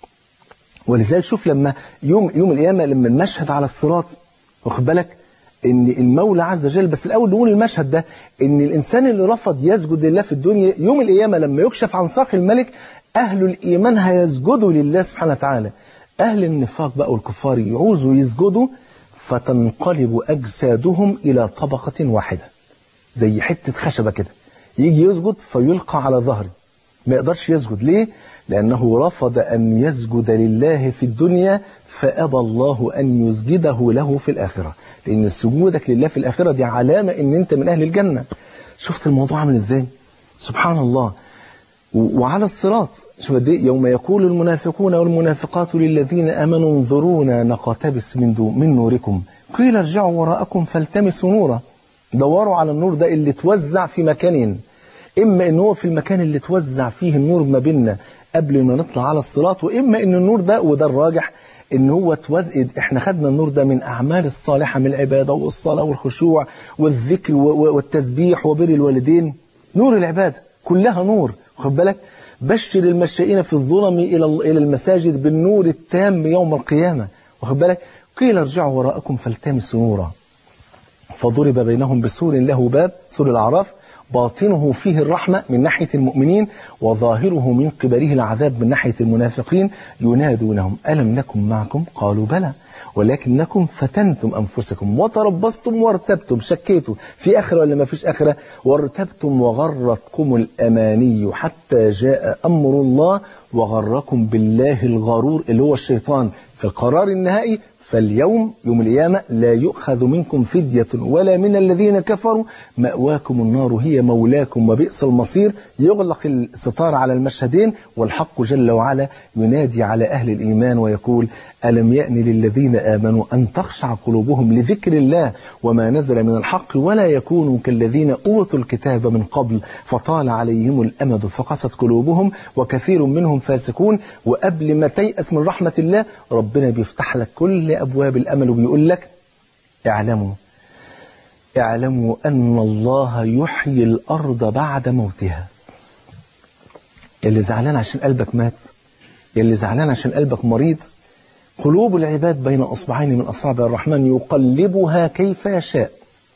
ولذلك شوف لما يوم يوم القيامه لما المشهد على الصراط واخد بالك ان المولى عز وجل بس الاول نقول المشهد ده ان الانسان اللي رفض يسجد لله في الدنيا يوم القيامه لما يكشف عن ساق الملك اهل الايمان هيسجدوا لله سبحانه وتعالى اهل النفاق بقى والكفار يعوزوا يسجدوا فتنقلب اجسادهم الى طبقه واحده زي حته خشبه كده يجي يسجد فيلقى على ظهره ما يقدرش يسجد ليه لأنه رفض أن يسجد لله في الدنيا فأبى الله أن يسجده له في الآخرة لأن سجودك لله في الآخرة دي علامة أن أنت من أهل الجنة شفت الموضوع عامل إزاي سبحان الله وعلى الصراط شوف قد يوم يقول المنافقون والمنافقات للذين امنوا انظرونا نقتبس من دو من نوركم قيل ارجعوا وراءكم فالتمسوا نورا دوروا على النور ده اللي توزع في مكانين اما ان هو في المكان اللي توزع فيه النور ما بيننا قبل ما نطلع على الصراط واما ان النور ده وده الراجح ان هو توزع احنا خدنا النور ده من اعمال الصالحه من العباده والصلاه والخشوع والذكر والتسبيح وبر الوالدين نور العباده كلها نور خد بالك بشر المشائين في الظلم الى الى المساجد بالنور التام يوم القيامه واخد بالك قيل ارجعوا وراءكم فالتمسوا نورا فضرب بينهم بسور له باب سور الاعراف باطنه فيه الرحمة من ناحية المؤمنين وظاهره من قبله العذاب من ناحية المنافقين ينادونهم ألم نكن معكم قالوا بلى ولكنكم فتنتم أنفسكم وتربصتم وارتبتم شكيتوا في آخرة ولا ما فيش آخرة وارتبتم وغرتكم الأماني حتى جاء أمر الله وغركم بالله الغرور اللي هو الشيطان في القرار النهائي فاليوم يوم القيامة لا يؤخذ منكم فدية ولا من الذين كفروا مأواكم النار هي مولاكم وبئس المصير يغلق الستار على المشهدين والحق جل وعلا ينادي على أهل الإيمان ويقول ألم يأن للذين آمنوا أن تخشع قلوبهم لذكر الله وما نزل من الحق ولا يكونوا كالذين أوتوا الكتاب من قبل فطال عليهم الأمد فقست قلوبهم وكثير منهم فاسقون وقبل ما تيأس من رحمة الله ربنا بيفتح لك كل أبواب الأمل وبيقول لك اعلموا اعلموا أن الله يحيي الأرض بعد موتها اللي زعلان عشان قلبك مات اللي زعلان عشان قلبك مريض قلوب العباد بين أصبعين من أصابع الرحمن يقلبها كيف يشاء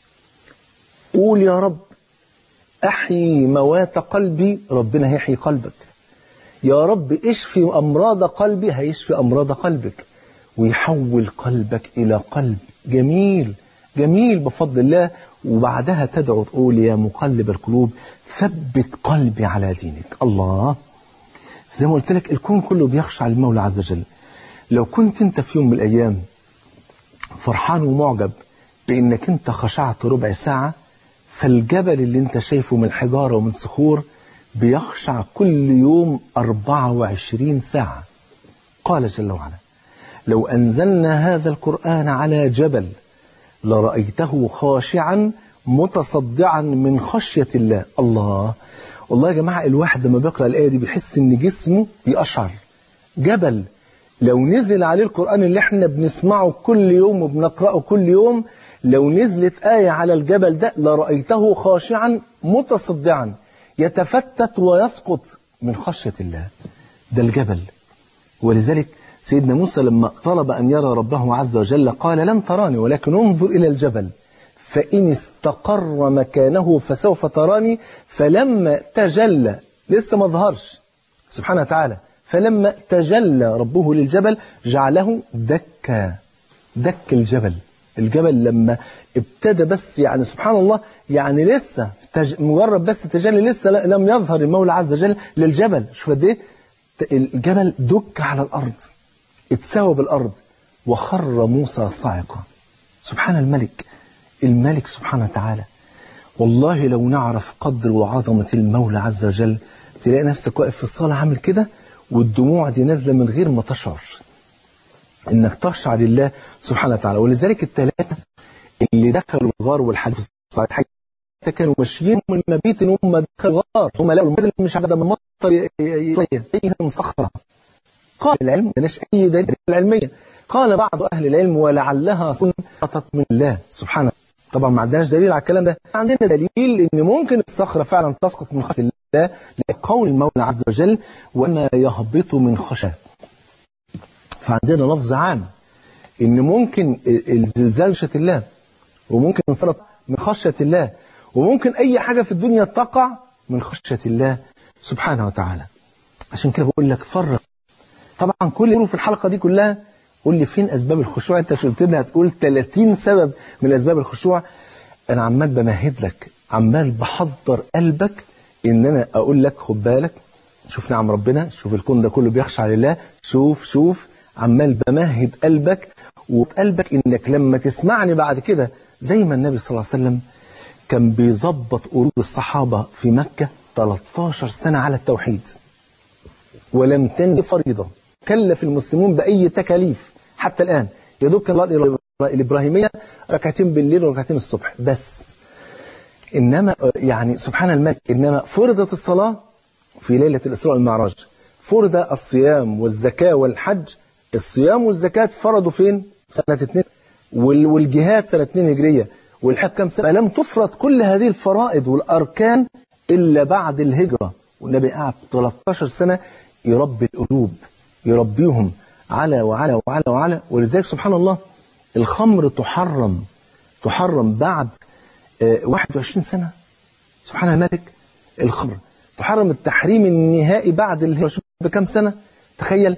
قول يا رب أحيي موات قلبي ربنا هيحيي قلبك يا رب اشفي أمراض قلبي هيشفي أمراض قلبك ويحول قلبك إلى قلب جميل جميل بفضل الله وبعدها تدعو تقول يا مقلب القلوب ثبت قلبي على دينك الله زي ما قلت لك الكون كله بيخشع المولى عز وجل لو كنت انت في يوم من الأيام فرحان ومعجب بأنك انت خشعت ربع ساعة فالجبل اللي انت شايفه من حجارة ومن صخور بيخشع كل يوم 24 ساعة قال جل وعلا لو أنزلنا هذا القرآن على جبل لرأيته خاشعا متصدعا من خشية الله الله والله يا جماعة الواحد لما بيقرأ الآية دي بيحس إن جسمه بيقشعر جبل لو نزل عليه القرآن اللي احنا بنسمعه كل يوم وبنقرأه كل يوم لو نزلت آية على الجبل ده لرأيته خاشعا متصدعا يتفتت ويسقط من خشية الله ده الجبل ولذلك سيدنا موسى لما طلب أن يرى ربه عز وجل قال لن تراني ولكن انظر إلى الجبل فإن استقر مكانه فسوف تراني فلما تجلى لسه ما ظهرش سبحانه وتعالى فلما تجلى ربه للجبل جعله دكا دك الجبل الجبل لما ابتدى بس يعني سبحان الله يعني لسه تج... مجرد بس تجلي لسه لم يظهر المولى عز وجل للجبل شوف قد ايه الجبل دك على الارض اتساوى بالارض وخر موسى صاعقا سبحان الملك الملك سبحانه وتعالى والله لو نعرف قدر وعظمة المولى عز وجل تلاقي نفسك واقف في الصلاة عامل كده والدموع دي نازلة من غير ما تشعر انك تخشع لله سبحانه وتعالى ولذلك الثلاثة اللي دخلوا الغار والحديث الصحيح كانوا ماشيين من المبيت ان هم دخلوا الغار هم لقوا المنزل مش عدد من مطر فيهم صخرة قال العلم مالناش اي دليل العلمية قال بعض اهل العلم ولعلها سقطت من الله سبحانه طبعا ما عندناش دليل على الكلام ده عندنا دليل ان ممكن الصخرة فعلا تسقط من خشية الله لقول المولى عز وجل وما يهبط من خشية فعندنا لفظ عام ان ممكن الزلزال خشية الله وممكن انسلط من خشية الله وممكن اي حاجة في الدنيا تقع من خشية الله سبحانه وتعالى عشان كده بقول لك فرق طبعا كل في الحلقة دي كلها قول لي فين اسباب الخشوع انت قلت لنا هتقول 30 سبب من اسباب الخشوع انا عمال بمهد لك عمال بحضر قلبك ان انا اقول لك خد بالك شوف نعم ربنا شوف الكون ده كله بيخشع لله شوف شوف عمال بمهد قلبك وبقلبك انك لما تسمعني بعد كده زي ما النبي صلى الله عليه وسلم كان بيظبط قلوب الصحابة في مكة 13 سنة على التوحيد ولم تنزل فريضة كلف المسلمون بأي تكاليف حتى الآن يدوب كان الإبراهيمية ركعتين بالليل وركعتين الصبح بس إنما يعني سبحان الملك إنما فرضت الصلاة في ليلة الإسراء والمعراج فرض الصيام والزكاة والحج الصيام والزكاة فرضوا فين؟ سنة اتنين والجهاد سنة اتنين هجرية والحج كم سنة لم تفرض كل هذه الفرائض والأركان إلا بعد الهجرة والنبي قعد 13 سنة يربي القلوب يربيهم على وعلى وعلى وعلى ولذلك سبحان الله الخمر تحرم تحرم بعد 21 سنة سبحان الملك الخمر تحرم التحريم النهائي بعد الهجرة بكم سنة تخيل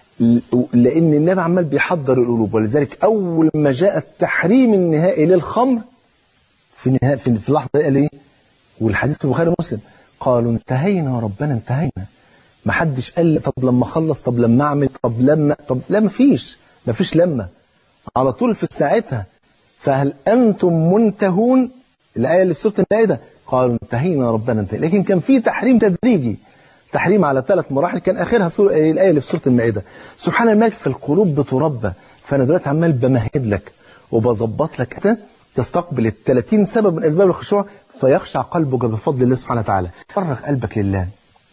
لأن النبي عمال بيحضر القلوب ولذلك أول ما جاء التحريم النهائي للخمر في نهاية في, في اللحظة قال إيه والحديث في البخاري ومسلم قالوا انتهينا ربنا انتهينا ما حدش قال طب لما اخلص طب لما اعمل طب لما طب لا ما فيش ما فيش لما على طول في ساعتها فهل أنتم منتهون الآية اللي في سورة المائدة قالوا انتهينا ربنا انتهي لكن كان في تحريم تدريجي تحريم على ثلاث مراحل كان آخرها سورة الآية اللي في سورة المائدة سبحان الملك في القلوب بتربى فأنا دلوقتي عمال بمهد لك وبظبط لك كده تستقبل ال 30 سبب من أسباب الخشوع فيخشع قلبك بفضل الله سبحانه وتعالى فرغ قلبك لله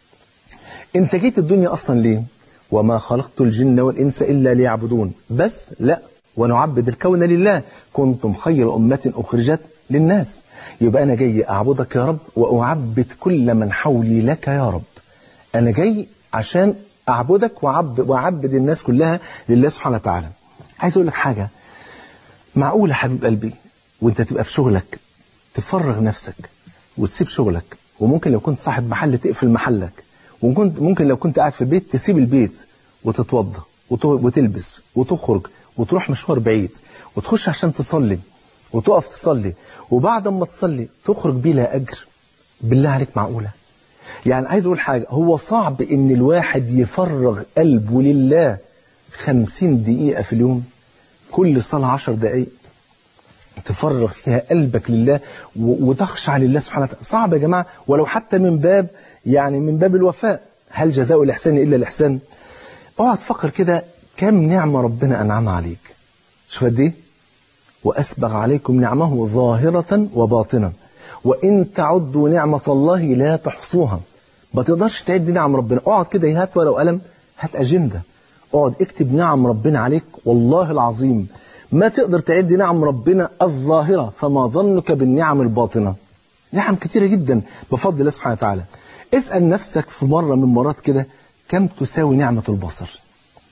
انت جيت الدنيا أصلا ليه وما خلقت الجن والإنس إلا ليعبدون بس لا ونعبد الكون لله كنتم خير أمة أخرجت للناس يبقى أنا جاي أعبدك يا رب وأعبد كل من حولي لك يا رب أنا جاي عشان أعبدك وأعبد, وأعبد الناس كلها لله سبحانه وتعالى عايز أقول لك حاجة معقولة حبيب قلبي وانت تبقى في شغلك تفرغ نفسك وتسيب شغلك وممكن لو كنت صاحب محل تقفل محلك وممكن ممكن لو كنت قاعد في البيت تسيب البيت وتتوضى وتلبس وتخرج وتروح مشوار بعيد وتخش عشان تصلي وتقف تصلي وبعد ما تصلي تخرج بلا أجر بالله عليك معقولة يعني عايز أقول حاجة هو صعب إن الواحد يفرغ قلبه لله خمسين دقيقة في اليوم كل صلاة عشر دقايق تفرغ فيها قلبك لله وتخشع لله سبحانه وتعالى صعب يا جماعة ولو حتى من باب يعني من باب الوفاء هل جزاء الإحسان إلا الإحسان اقعد فكر كده كم نعمة ربنا أنعم عليك شوف قد إيه وأسبغ عليكم نعمه ظاهرة وباطنة وإن تعدوا نعمة الله لا تحصوها ما تقدرش تعد نعم ربنا اقعد كده هات ورقة وقلم هات أجندة اقعد اكتب نعم ربنا عليك والله العظيم ما تقدر تعد نعم ربنا الظاهرة فما ظنك بالنعم الباطنة نعم كتيرة جدا بفضل الله سبحانه وتعالى اسأل نفسك في مرة من مرات كده كم تساوي نعمة البصر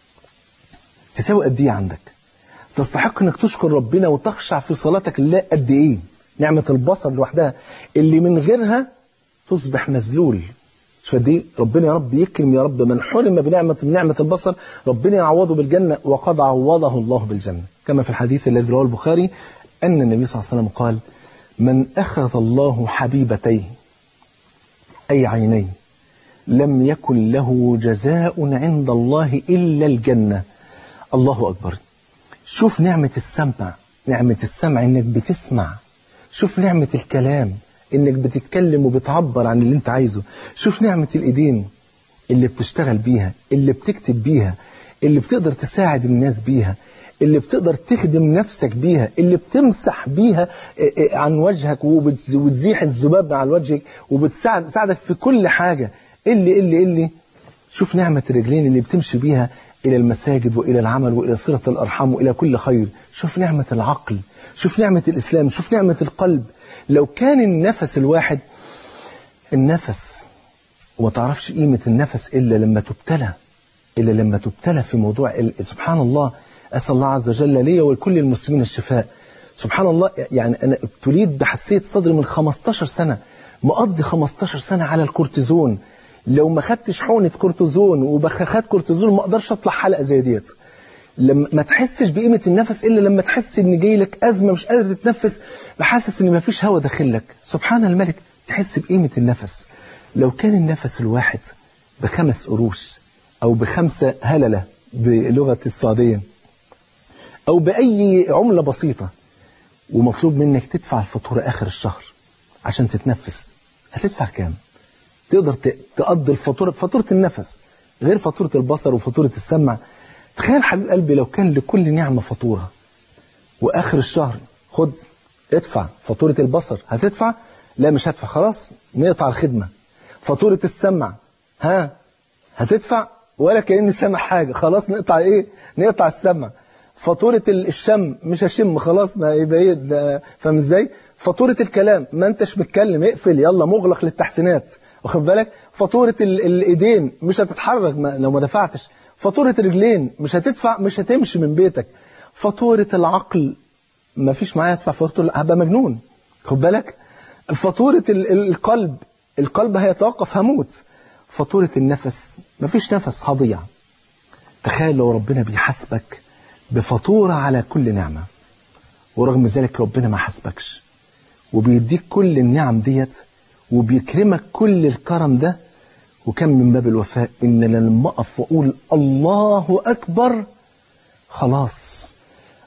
تساوي قد ايه عندك تستحق انك تشكر ربنا وتخشع في صلاتك لله قد ايه نعمة البصر لوحدها اللي من غيرها تصبح مذلول شوف قد ايه ربنا يا رب يكرم يا رب من حرم بنعمة بنعمة البصر ربنا يعوضه بالجنة وقد عوضه الله بالجنة كما في الحديث الذي رواه البخاري أن النبي صلى الله عليه وسلم قال من أخذ الله حبيبتيه أي عينيه لم يكن له جزاء عند الله إلا الجنة الله أكبر شوف نعمة السمع نعمة السمع إنك بتسمع شوف نعمة الكلام إنك بتتكلم وبتعبر عن اللي أنت عايزه شوف نعمة الإيدين اللي بتشتغل بيها اللي بتكتب بيها اللي بتقدر تساعد الناس بيها اللي بتقدر تخدم نفسك بيها اللي بتمسح بيها عن وجهك وبتزيح الذباب عن وجهك وبتساعدك في كل حاجة اللي اللي اللي شوف نعمة الرجلين اللي بتمشي بيها إلى المساجد وإلى العمل وإلى صلة الأرحام وإلى كل خير شوف نعمة العقل شوف نعمة الإسلام شوف نعمة القلب لو كان النفس الواحد النفس وما تعرفش قيمة النفس إلا لما تبتلى إلا لما تبتلى في موضوع سبحان الله أسأل الله عز وجل لي ولكل المسلمين الشفاء سبحان الله يعني أنا ابتليت بحسية صدري من 15 سنة مقضي 15 سنة على الكورتيزون لو ما خدتش حقنة كورتيزون وبخاخات كورتيزون ما اقدرش اطلع حلقة زي ديت لما ما تحسش بقيمة النفس إلا لما تحس إن جاي لك أزمة مش قادر تتنفس بحاسس إن ما فيش هواء داخلك سبحان الملك تحس بقيمة النفس لو كان النفس الواحد بخمس قروش أو بخمسة هللة بلغة السعودية أو بأي عملة بسيطة ومطلوب منك تدفع الفاتورة آخر الشهر عشان تتنفس هتدفع كام؟ تقدر تقضي الفاتورة فاتورة النفس غير فاتورة البصر وفاتورة السمع تخيل حبيب قلبي لو كان لكل نعمة فاتورة وآخر الشهر خد ادفع فاتورة البصر هتدفع لا مش هدفع خلاص نقطع الخدمة فاتورة السمع ها هتدفع ولا كأني سامع حاجة خلاص نقطع ايه نقطع السمع فاتورة الشم مش هشم خلاص ما يبقى ايه فاهم ازاي فاتورة الكلام ما انتش متكلم اقفل يلا مغلق للتحسينات واخد بالك فاتورة الايدين مش هتتحرك ما لو ما دفعتش فاتورة رجلين مش هتدفع مش هتمشي من بيتك فاتورة العقل ما فيش معايا ادفع فاتورة هبقى مجنون خد بالك فاتورة القلب القلب هيتوقف هموت فاتورة النفس ما فيش نفس هضيع تخيل لو ربنا بيحاسبك بفاتورة على كل نعمة ورغم ذلك ربنا ما حاسبكش وبيديك كل النعم ديت وبيكرمك كل الكرم ده وكم من باب الوفاء إن لما أقف وأقول الله أكبر خلاص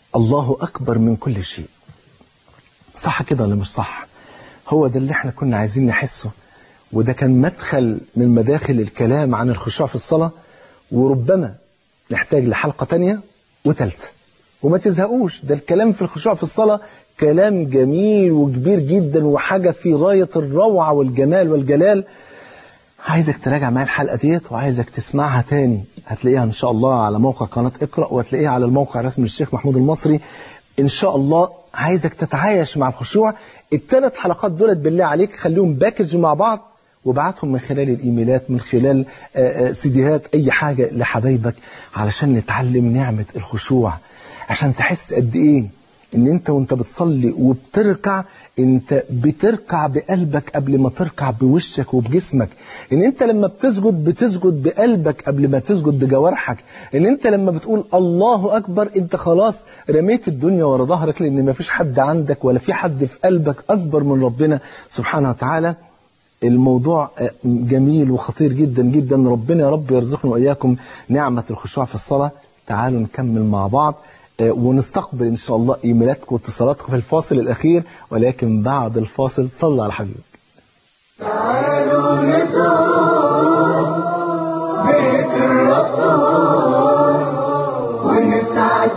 الله أكبر من كل شيء صح كده ولا مش صح هو ده اللي احنا كنا عايزين نحسه وده كان مدخل من مداخل الكلام عن الخشوع في الصلاة وربما نحتاج لحلقة تانية وتالتة وما تزهقوش ده الكلام في الخشوع في الصلاة كلام جميل وكبير جدا وحاجة في غاية الروعة والجمال والجلال عايزك تراجع معايا الحلقة ديت وعايزك تسمعها تاني هتلاقيها إن شاء الله على موقع قناة اقرأ وهتلاقيها على الموقع الرسمي للشيخ محمود المصري إن شاء الله عايزك تتعايش مع الخشوع الثلاث حلقات دولت بالله عليك خليهم باكج مع بعض وابعتهم من خلال الايميلات من خلال آآ آآ سيديهات اي حاجه لحبايبك علشان نتعلم نعمه الخشوع عشان تحس قد ايه ان انت وانت بتصلي وبتركع انت بتركع بقلبك قبل ما تركع بوشك وبجسمك ان انت لما بتسجد بتسجد بقلبك قبل ما تسجد بجوارحك ان انت لما بتقول الله اكبر انت خلاص رميت الدنيا ورا ظهرك لان ما فيش حد عندك ولا في حد في قلبك اكبر من ربنا سبحانه وتعالى الموضوع جميل وخطير جدا جدا ربنا يا رب يرزقنا واياكم نعمه الخشوع في الصلاه تعالوا نكمل مع بعض ونستقبل إن شاء الله إيميلاتكم واتصالاتكم في الفاصل الأخير ولكن بعد الفاصل صلى على حبيبك تعالوا نزور بيت الرسول ونسعد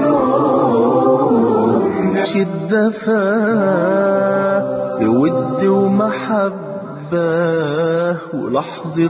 بنور نشد دفا بود ومحبة ولحظة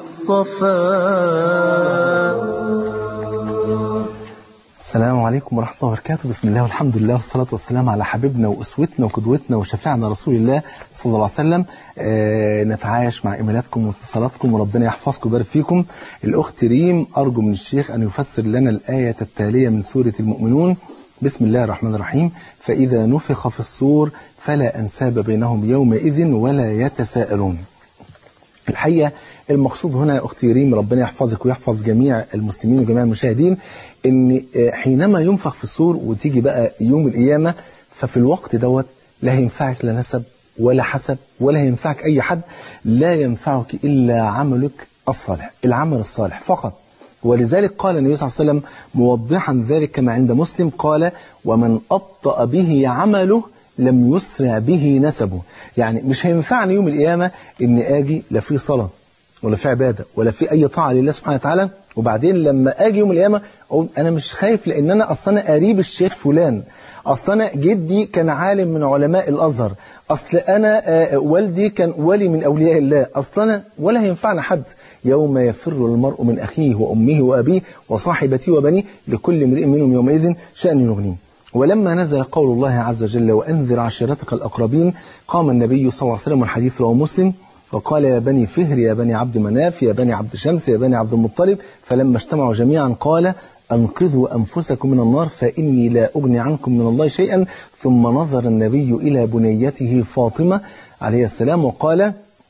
صفا السلام عليكم ورحمة الله وبركاته بسم الله والحمد لله والصلاة والسلام على حبيبنا وأسوتنا وقدوتنا وشفيعنا رسول الله صلى الله عليه وسلم آه نتعايش مع إيميلاتكم واتصالاتكم وربنا يحفظكم ويبارك فيكم الأخت ريم أرجو من الشيخ أن يفسر لنا الآية التالية من سورة المؤمنون بسم الله الرحمن الرحيم فإذا نفخ في الصور فلا أنساب بينهم يومئذ ولا يتساءلون الحقيقة المقصود هنا يا أختي ريم ربنا يحفظك ويحفظ جميع المسلمين وجميع المشاهدين ان حينما ينفخ في الصور وتيجي بقى يوم القيامة ففي الوقت دوت لا ينفعك لا نسب ولا حسب ولا ينفعك أي حد لا ينفعك إلا عملك الصالح العمل الصالح فقط ولذلك قال النبي صلى الله عليه وسلم موضحا ذلك كما عند مسلم قال ومن أبطأ به عمله لم يسرع به نسبه يعني مش هينفعني يوم القيامة ان اجي لا في صلاة ولا في عبادة ولا في أي طاعة لله سبحانه وتعالى وبعدين لما أجي يوم القيامة أقول أنا مش خايف لأن أنا أصلا قريب الشيخ فلان أصل أنا جدي كان عالم من علماء الأزهر أصل أنا والدي كان ولي من أولياء الله أصل أنا ولا هينفعنا حد يوم يفر المرء من أخيه وأمه وأبيه وصاحبته وبنيه لكل امرئ منهم يومئذ شأن يغنيه ولما نزل قول الله عز وجل وأنذر عشيرتك الأقربين قام النبي صلى الله عليه وسلم والحديث رواه مسلم وقال يا بني فهر يا بني عبد مناف يا بني عبد شمس يا بني عبد المطلب فلما اجتمعوا جميعا قال أنقذوا أنفسكم من النار فإني لا أغني عنكم من الله شيئا ثم نظر النبي إلى بنيته فاطمة عليه السلام وقال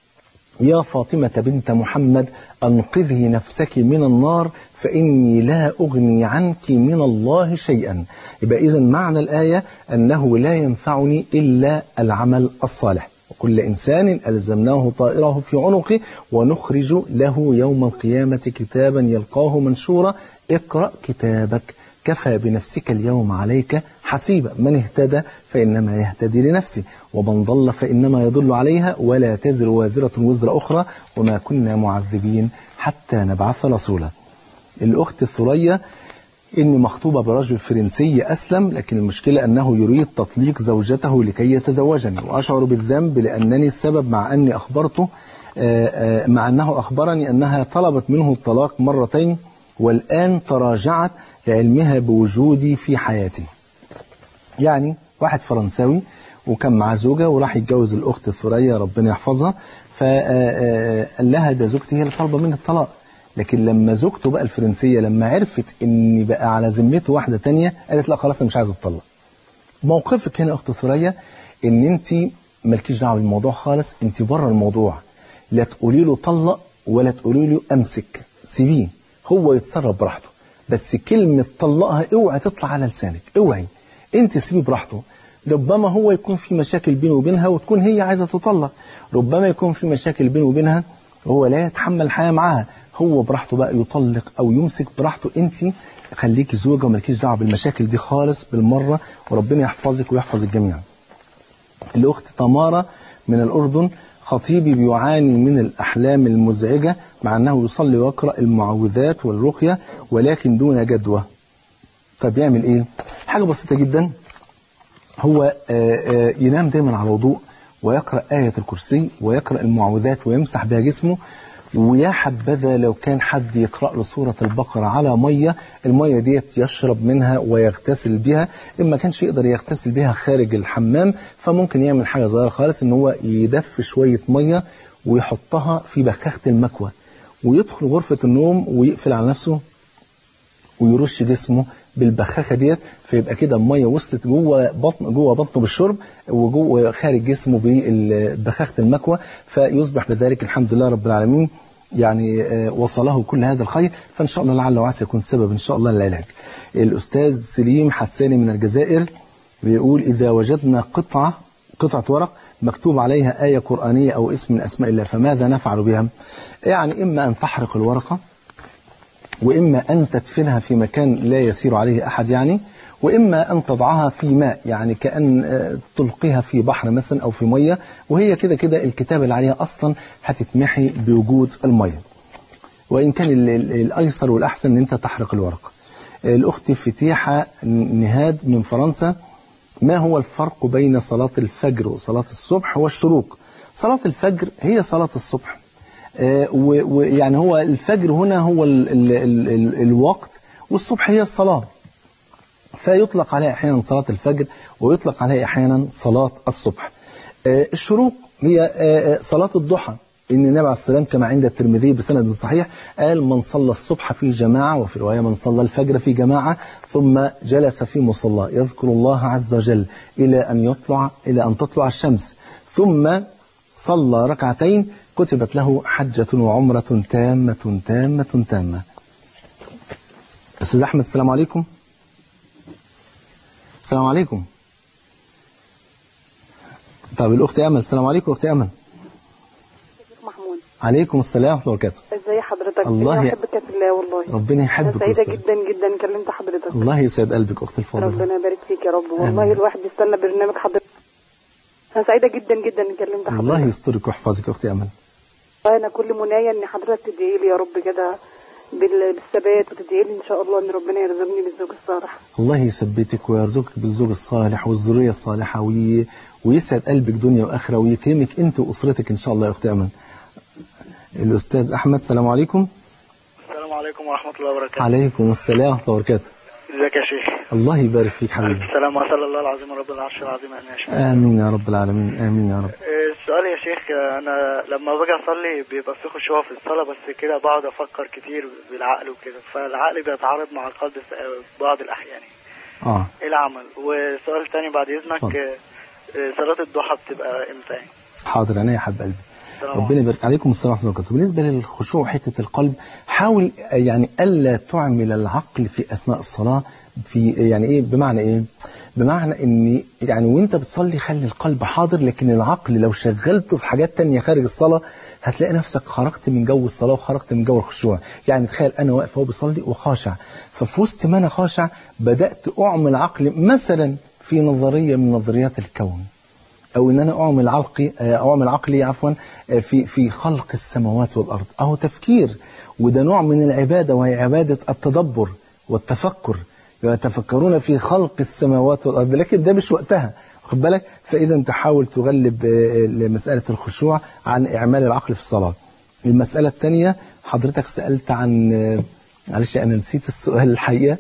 يا فاطمة بنت محمد أنقذي نفسك من النار فإني لا أغني عنك من الله شيئا يبقى إذا معنى الآية أنه لا ينفعني إلا العمل الصالح وكل إنسان ألزمناه طائره في عنقه ونخرج له يوم القيامة كتابا يلقاه منشورا اقرأ كتابك كفى بنفسك اليوم عليك حسيبا من اهتدى فإنما يهتدي لنفسه ومن ضل فإنما يضل عليها ولا تزر وازرة وزر أخرى وما كنا معذبين حتى نبعث رسولا الأخت الثريا إني مخطوبة برجل فرنسي أسلم لكن المشكلة أنه يريد تطليق زوجته لكي يتزوجني وأشعر بالذنب لأنني السبب مع أني أخبرته مع أنه أخبرني أنها طلبت منه الطلاق مرتين والآن تراجعت لعلمها بوجودي في حياتي يعني واحد فرنساوي وكان معاه زوجة وراح يتجوز الأخت الثريا ربنا يحفظها فقال لها ده زوجتي هي اللي طالبة مني الطلاق لكن لما زوجته بقى الفرنسية لما عرفت ان بقى على ذمته واحدة تانية قالت لا خلاص انا مش عايز اتطلق موقفك هنا اخت ثريا ان انت مالكيش دعوه بالموضوع خالص انت بره الموضوع لا تقولي له طلق ولا تقولي له امسك سيبيه هو يتصرف براحته بس كلمة طلقها اوعي تطلع على لسانك اوعي انت سيبيه براحته ربما هو يكون في مشاكل بينه وبينها وتكون هي عايزة تطلق ربما يكون في مشاكل بينه وبينها وهو لا يتحمل الحياة معاها هو براحته بقى يطلق أو يمسك براحته أنت خليكي زوجة ومالكيش دعوة بالمشاكل دي خالص بالمرة وربنا يحفظك ويحفظ الجميع الأخت تمارا من الأردن خطيبي بيعاني من الأحلام المزعجة مع أنه يصلي ويقرأ المعوذات والرقية ولكن دون جدوى فبيعمل إيه؟ حاجة بسيطة جدا هو آه، آه، ينام دايما على وضوء ويقرأ آية الكرسي ويقرأ المعوذات ويمسح بها جسمه ويا حبذا لو كان حد يقرأ له سورة البقرة على مية المية ديت يشرب منها ويغتسل بها إما كانش يقدر يغتسل بها خارج الحمام فممكن يعمل حاجة صغيرة خالص إن هو يدف شوية مية ويحطها في بخاخة المكوى ويدخل غرفة النوم ويقفل على نفسه ويرش جسمه بالبخاخه ديت فيبقى كده الميه وصلت جوه بطن جوه بطنه بالشرب وجوه خارج جسمه ببخاخه المكوى فيصبح بذلك الحمد لله رب العالمين يعني آه، وصله كل هذا الخير فان شاء الله لعل وعسى يكون سبب ان شاء الله للعلاج. الاستاذ سليم حساني من الجزائر بيقول اذا وجدنا قطعه قطعه ورق مكتوب عليها ايه قرانيه او اسم من اسماء الله فماذا نفعل بها؟ يعني اما ان تحرق الورقه وإما أن تدفنها في مكان لا يسير عليه أحد يعني وإما أن تضعها في ماء يعني كأن آه، تلقيها في بحر مثلا أو في مية وهي كده كده الكتابة اللي عليها أصلا هتتمحي بوجود المية وإن كان ال- ال- الأيسر والأحسن أن أنت تحرق الورقة الأخت فتيحة نهاد من فرنسا ما هو الفرق بين صلاة الفجر وصلاة الصبح والشروق صلاة الفجر هي صلاة الصبح آه، و- ويعني هو الفجر هنا هو ال ال ال ال الوقت والصبح هي الصلاة فيطلق عليها أحيانا صلاة الفجر ويطلق عليها أحيانا صلاة الصبح آه، الشروق هي آه، آه، صلاة الضحى إن النبي عليه السلام كما عند الترمذي بسند صحيح قال من صلى الصبح في جماعة وفي رواية من صلى الفجر في جماعة ثم جلس في مصلى يذكر الله عز وجل إلى أن يطلع إلى أن تطلع الشمس ثم صلى ركعتين كتبت له حجة وعمرة تامة تامة تامة أستاذ أحمد السلام عليكم السلام عليكم طب الأخت أمل السلام عليكم أختي أمل محمود عليكم السلام ورحمة الله وبركاته ازي حضرتك الله انا ي- بحبك في الله والله ربنا انا يحبك سعيده ويستر. جدا جدا كلمت حضرتك الله يسعد قلبك أختي الفاضلة ربنا يبارك فيك يا رب والله آمين. الواحد يستنى برنامج حضرتك انا سعيده جدا جدا ان كلمت حضرتك الله يسترك ويحفظك يا أختي أمل انا كل منايا ان حضرتك تدعي لي يا رب كده بال- بالثبات وتدعي لي ان شاء الله ان ربنا يرزقني بالزوج الصالح الله يثبتك ويرزقك بالزوج الصالح والذرية الصالحة وي... ويسعد قلبك دنيا وآخرة ويكرمك أنت وأسرتك إن شاء الله يا أختي أمل الأستاذ أحمد السلام عليكم السلام عليكم ورحمة الله وبركاته عليكم السلام ورحمة الله وبركاته ازيك يا شيخ الله يبارك فيك حبيبي ألف سلام وصلى الله العظيم رب العرش العظيم أن يشفى آمين يا رب العالمين آمين يا رب إيه، السؤال يا شيخ أنا لما باجي أصلي بيبقى في خشوع في الصلاة بس كده بقعد أفكر كتير بالعقل وكده فالعقل بيتعارض مع القلب في بعض الأحيان آه إيه العمل وسؤال تاني بعد إذنك اتفضل. إيه، إيه، صلاة الضحى بتبقى إمتى يعني؟ حاضر أنا يا حب قلبي السلام ربنا يبارك عليكم السلام ورحمة الله وبركاته بالنسبة للخشوع حتة القلب حاول يعني ألا تعمل العقل في أثناء الصلاة في يعني إيه بمعنى إيه بمعنى إن يعني وأنت بتصلي خلي القلب حاضر لكن العقل لو شغلته في حاجات تانية خارج الصلاة هتلاقي نفسك خرجت من جو الصلاة وخرجت من جو الخشوع يعني تخيل أنا واقف وهو بيصلي وخاشع ففي وسط ما أنا خاشع بدأت أعمل عقلي مثلا في نظرية من نظريات الكون او ان انا اعمل عقلي اعمل عقلي عفوا في في خلق السماوات والارض اهو تفكير وده نوع من العباده وهي عباده التدبر والتفكر يتفكرون في خلق السماوات والارض لكن ده مش وقتها واخد بالك فاذا انت حاول تغلب آه، مساله الخشوع عن اعمال العقل في الصلاه المساله الثانيه حضرتك سالت عن آه، معلش انا نسيت السؤال الحقيقه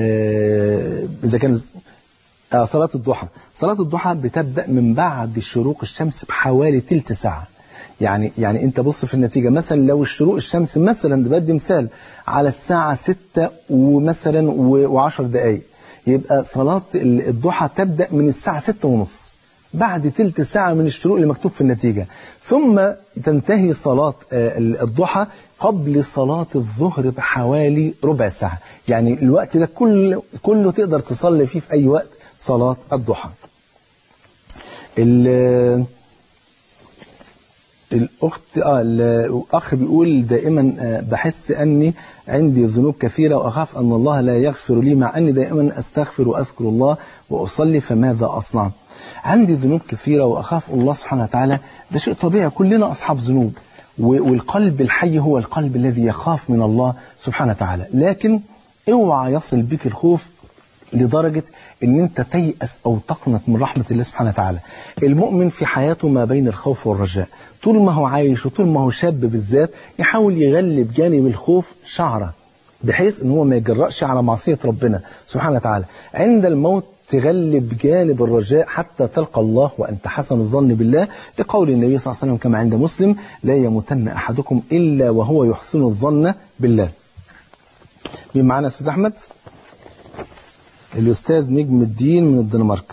آه، اذا كان آه، صلاة الضحى صلاة الضحى بتبدأ من بعد شروق الشمس بحوالي تلت ساعة يعني يعني انت بص في النتيجة مثلا لو الشروق الشمس مثلا ده بدي مثال على الساعة ستة ومثلا و- وعشر دقايق يبقى صلاة ال- الضحى تبدأ من الساعة ستة ونص بعد تلت ساعة من الشروق اللي مكتوب في النتيجة ثم تنتهي صلاة آه، ال- الضحى قبل صلاة الظهر بحوالي ربع ساعة يعني الوقت ده كله, كله تقدر تصلي فيه في أي وقت صلاة الضحى ال- الأخت آه الأخ بيقول دائما آه، بحس أني عندي ذنوب كثيرة وأخاف أن الله لا يغفر لي مع أني دائما أستغفر وأذكر الله وأصلي فماذا أصنع عندي ذنوب كثيرة وأخاف الله سبحانه وتعالى ده شيء طبيعي كلنا أصحاب ذنوب و- والقلب الحي هو القلب الذي يخاف من الله سبحانه وتعالى لكن اوعى يصل بك الخوف لدرجة ان انت تيأس او تقنط من رحمة الله سبحانه وتعالى المؤمن في حياته ما بين الخوف والرجاء طول ما هو عايش وطول ما هو شاب بالذات يحاول يغلب جانب الخوف شعره بحيث ان هو ما يجرأش على معصية ربنا سبحانه وتعالى عند الموت تغلب جانب الرجاء حتى تلقى الله وأنت حسن الظن بالله لقول النبي صلى الله عليه وسلم كما عند مسلم لا يموتن أحدكم إلا وهو يحسن الظن بالله مين معانا يا أستاذ أحمد الأستاذ نجم الدين من الدنمارك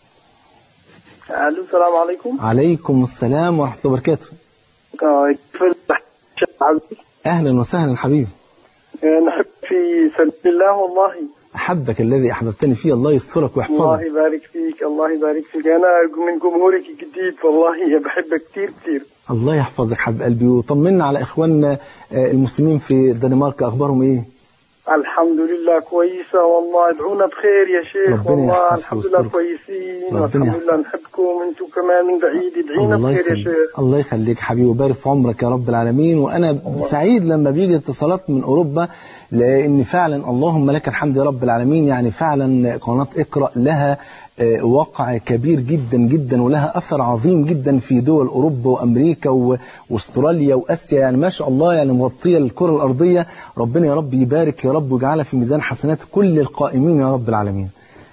الو السلام عليكم عليكم السلام ورحمة الله وبركاته آه، كيف الشيخ عزيز أهلا وسهلا حبيبي آه، نحب في سبيل الله والله أحبك الذي أحببتني فيه الله يسترك الله ويحفظك يبارك فيك الله يبارك فيك انا من جمهورك الجديد والله بحبك كثير كثير الله يحفظك حبيب قلبي وطمنا على إخواننا آه، المسلمين في الدنمارك أخبارهم إيه الحمد لله كويسة والله ادعونا بخير يا شيخ ربنا والله يحفظك الحمد لله ويسترك. كويسين ربنا والحمد يحفظك. لله نحبكم انتم كمان من بعيد ادعينا الله بخير يا يخليك شيخ الله يخليك حبيبي وبارك في عمرك يا رب العالمين وانا سعيد لما بيجي اتصالات من اوروبا لان فعلا اللهم لك الحمد يا رب العالمين يعني فعلا قناه اقرا لها آه، وقع كبير جدا جدا ولها اثر عظيم جدا في دول اوروبا وامريكا و- واستراليا واسيا يعني ما شاء الله يعني مغطيه الكره الارضيه ربنا يا رب يبارك يا رب ويجعلها في ميزان حسنات كل القائمين يا رب العالمين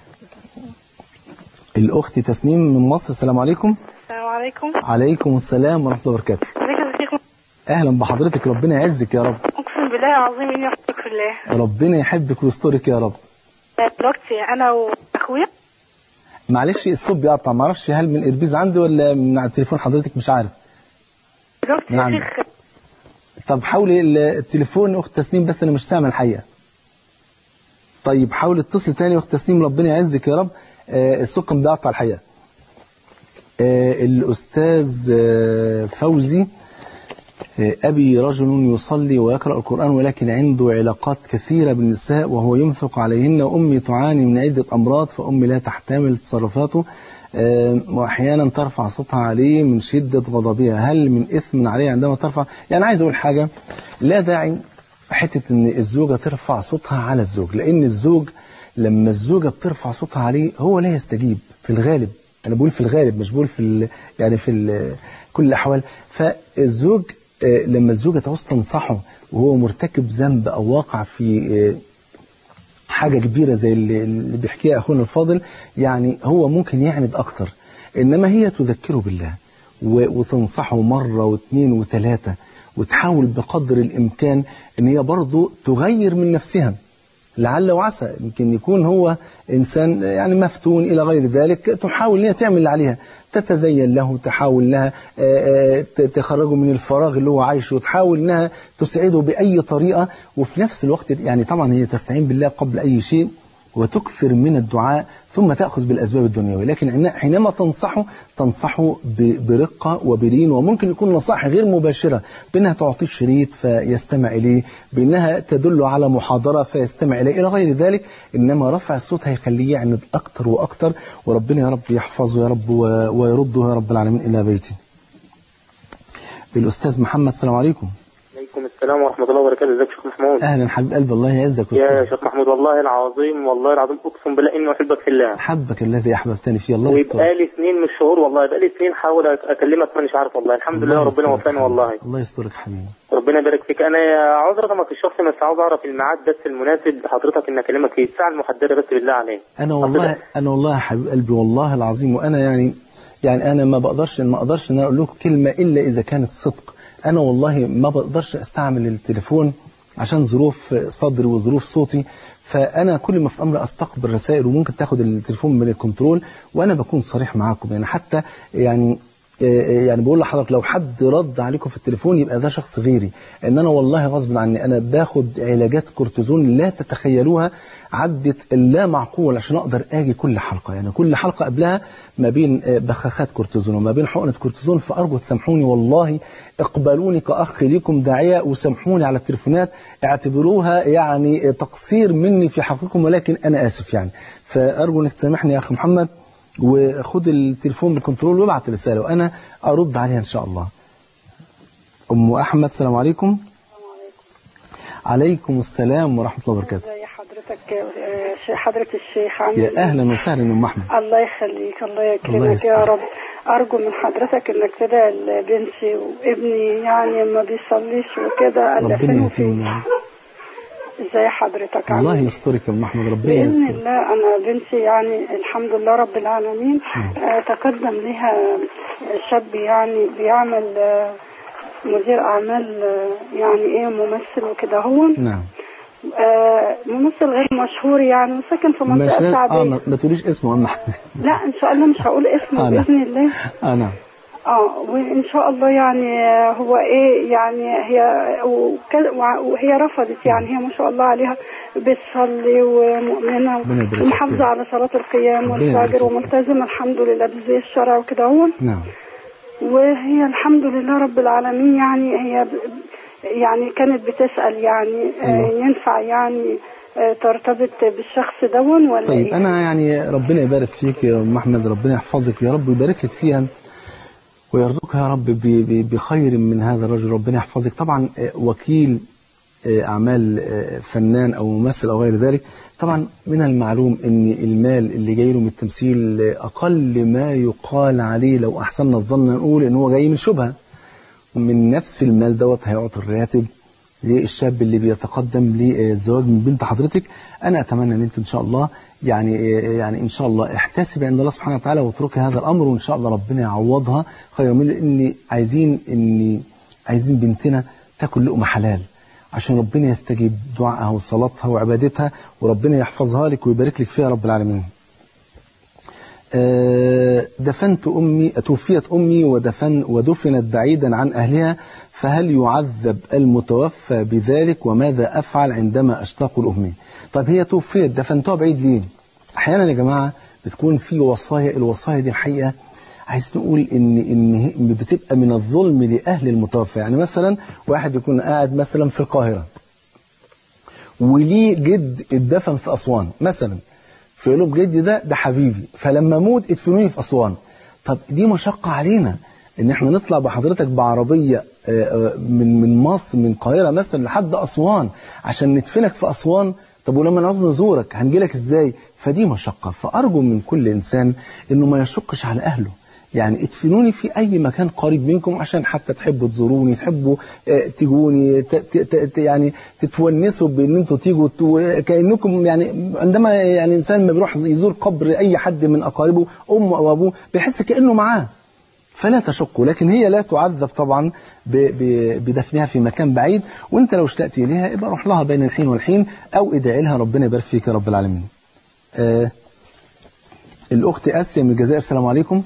الاخت تسنيم من مصر السلام عليكم السلام عليكم عليكم السلام ورحمة الله وبركاته ازيك يا شيخ أهلا بحضرتك ربنا يعزك يا رب اقسم بالله العظيم اني احبك في الله ربنا يحبك ويسترك يا رب دلوقتي انا واخويا معلش الصوت بيقطع معرفش هل من إربيز عندي ولا من على التليفون حضرتك مش عارف دلوقتي نعم. يا شيخ طب حاولي ال- التليفون أخت تسنيم بس أنا مش سامع الحقيقة طيب حاول اتصل تاني أخت تسنيم ربنا يعزك يا رب آه الصوت كان بيقطع الحقيقة آه الأستاذ آه فوزي أبي رجل يصلي ويقرأ القرآن ولكن عنده علاقات كثيرة بالنساء وهو ينفق عليهن وأمي تعاني من عدة أمراض فأمي لا تحتمل تصرفاته آه، وأحيانا ترفع صوتها عليه من شدة غضبها هل من إثم عليه عندما ترفع يعني عايز أقول حاجة لا داعي حتة إن الزوجة ترفع صوتها على الزوج لأن الزوج لما الزوجة بترفع صوتها عليه هو لا يستجيب في الغالب أنا بقول في الغالب مش بقول في ال- يعني في ال- كل الأحوال فالزوج آه، لما الزوجة تعوز تنصحه وهو مرتكب ذنب أو واقع في آه، حاجة كبيرة زي اللي اللي بيحكيها أخونا الفاضل يعني هو ممكن يعند أكتر إنما هي تذكره بالله و- وتنصحه مرة واثنين وثلاثة وتحاول بقدر الإمكان إن هي برضه تغير من نفسها لعل وعسى يمكن يكون هو إنسان يعني مفتون إلى غير ذلك تحاول أن هي تعمل اللي عليها تتزين له تحاول لها آه، آه، ت- تخرجه من الفراغ اللي هو عايشه وتحاول أنها تسعده بأي طريقة وفي نفس الوقت يعني طبعا هي تستعين بالله قبل أي شيء وتكثر من الدعاء ثم تأخذ بالأسباب الدنيوية لكن عن- حينما تنصحه تنصحه ب- برقة وبلين وممكن يكون نصائح غير مباشرة بأنها تعطيه شريط فيستمع إليه بأنها تدل على محاضرة فيستمع إليه إلى غير ذلك إنما رفع الصوت هيخليه يعند أكتر وأكتر وربنا يا رب يحفظه يا رب و- ويرده يا رب العالمين إلى بيته الأستاذ محمد السلام عليكم عليكم السلام ورحمة الله وبركاته ازيك يا شيخ محمود أهلا حبيب قلبي الله يعزك يا ويسلمك شيخ محمود والله العظيم والله العظيم اقسم بالله اني احبك في الله حبك الذي أحببتني فيه الله يستر وبقالي سنين مش شهور والله بقالي سنين حاول اكلمك مانيش عارف والله الحمد لله ربنا يسترك وفقني حبيبي. والله الله يسترك حبيبي ربنا يبارك فيك انا عذرا ما في الشخص بس عاوز اعرف الميعاد بس المناسب لحضرتك ان اكلمك ايه الساعه المحدده بس بالله عليك انا والله انا والله يا حبيب قلبي والله العظيم وانا يعني يعني انا ما بقدرش ما اقدرش ان أنا اقول لكم كلمه الا اذا كانت صدق انا والله ما بقدرش استعمل التليفون عشان ظروف صدري وظروف صوتي فانا كل ما في امر استقبل رسائل وممكن تاخد التليفون من الكنترول وانا بكون صريح معاكم يعني حتى يعني يعني بقول لحضرتك لو حد رد عليكم في التليفون يبقى ده شخص غيري ان انا والله غصب عني انا باخد علاجات كورتيزون لا تتخيلوها عدت اللا معقول عشان اقدر اجي كل حلقه يعني كل حلقه قبلها ما بين بخاخات كورتيزون وما بين حقنه كورتيزون فارجو تسامحوني والله اقبلوني كاخ ليكم داعيه وسامحوني على التليفونات اعتبروها يعني تقصير مني في حقكم ولكن انا اسف يعني فارجو انك تسامحني يا اخ محمد وخد التليفون بالكنترول وابعت رساله وانا ارد عليها ان شاء الله ام احمد السلام عليكم عليكم السلام ورحمه الله وبركاته ازي حضرتك آه، حضرة الشيخ عامل يا إيه؟ اهلا وسهلا ام احمد الله يخليك الله الله يكرمك يستر. يا رب أرجو من حضرتك إنك تدعي لبنتي وابني يعني ما بيصليش وكده ربنا ألفين يهديهم وفيه يا رب. ازي حضرتك عامل الله إيه؟ يسترك يا ام احمد ربنا بإذن يسترك الله أنا بنتي يعني الحمد لله رب العالمين آه، تقدم لها شاب يعني بيعمل آه، مدير أعمال آه، يعني إيه ممثل وكده هو نعم آه، ممثل غير مشهور يعني وساكن في مش منطقة اه شعبية ما ما تقوليش اسمه يا ام احمد لا إن شاء الله مش هقول اسمه آه، لا. بإذن الله اه نعم اه وان شاء الله يعني آه، هو ايه يعني هي وك- وع- وهي رفضت يعني هي ما شاء الله عليها بتصلي ومؤمنه ربنا يبارك فيك. ومحافظه على صلاه القيام ربنا يبارك والفجر فيك. وملتزمه الحمد لله بزي الشرع وكده هو نعم وهي الحمد لله رب العالمين يعني هي ب- يعني كانت بتسال يعني آه، أيوة. ينفع يعني آه، ترتبط بالشخص دون ولا طيب إيه؟ انا يعني ربنا يبارك فيك يا ام احمد ربنا يحفظك يا رب ويبارك لك فيها ويرزقها يا رب ب- ب- بخير من هذا الرجل ربنا يحفظك طبعا آه، وكيل آه، اعمال آه، فنان او ممثل او غير ذلك طبعا من المعلوم ان المال اللي جاي له من التمثيل آه، اقل ما يقال عليه لو احسننا الظن نقول ان هو جاي من شبهه ومن نفس المال دوت هيعطي الراتب للشاب اللي بيتقدم للزواج من بنت حضرتك انا اتمنى ان انت ان شاء الله يعني يعني ان شاء الله احتسب عند الله سبحانه وتعالى واتركي هذا الامر وان شاء الله ربنا يعوضها خير من لان عايزين ان عايزين بنتنا تاكل لقمه حلال عشان ربنا يستجيب دعائها وصلاتها وعبادتها وربنا يحفظها لك ويبارك لك فيها رب العالمين. آه، دفنت أمي توفيت أمي ودفن ودفنت بعيدا عن أهلها فهل يعذب المتوفى بذلك وماذا أفعل عندما أشتاق لأمي طب هي توفيت دفنتها بعيد ليه أحيانا يا جماعة بتكون في وصايا الوصايا دي الحقيقة عايز نقول ان ان هي- بتبقى من الظلم لاهل المتوفى يعني مثلا واحد يكون قاعد مثلا في القاهره وليه جد اتدفن في اسوان مثلا فيقول لهم جدي ده ده حبيبي فلما اموت ادفنوني في اسوان طب دي مشقه علينا ان احنا نطلع بحضرتك بعربيه آه، آه، من من مصر من القاهره مثلا لحد اسوان عشان ندفنك في اسوان طب ولما نعوز نزورك هنجي لك ازاي فدي مشقه فارجو من كل انسان انه ما يشقش على اهله يعني ادفنوني في اي مكان قريب منكم عشان حتى تحبوا تزوروني تحبوا آه، تجوني ت- ت- ت- يعني تتونسوا بان انتوا تيجوا تو- كانكم يعني عندما يعني انسان ما بيروح يزور قبر اي حد من اقاربه امه او ابوه بيحس كانه معاه فلا تشقوا لكن هي لا تعذب طبعا ب- ب- بدفنها في مكان بعيد وانت لو اشتقت اليها يبقى روح لها بين الحين والحين او ادعي لها ربنا يبارك فيك يا رب العالمين. آه الاخت اسيا من الجزائر السلام عليكم.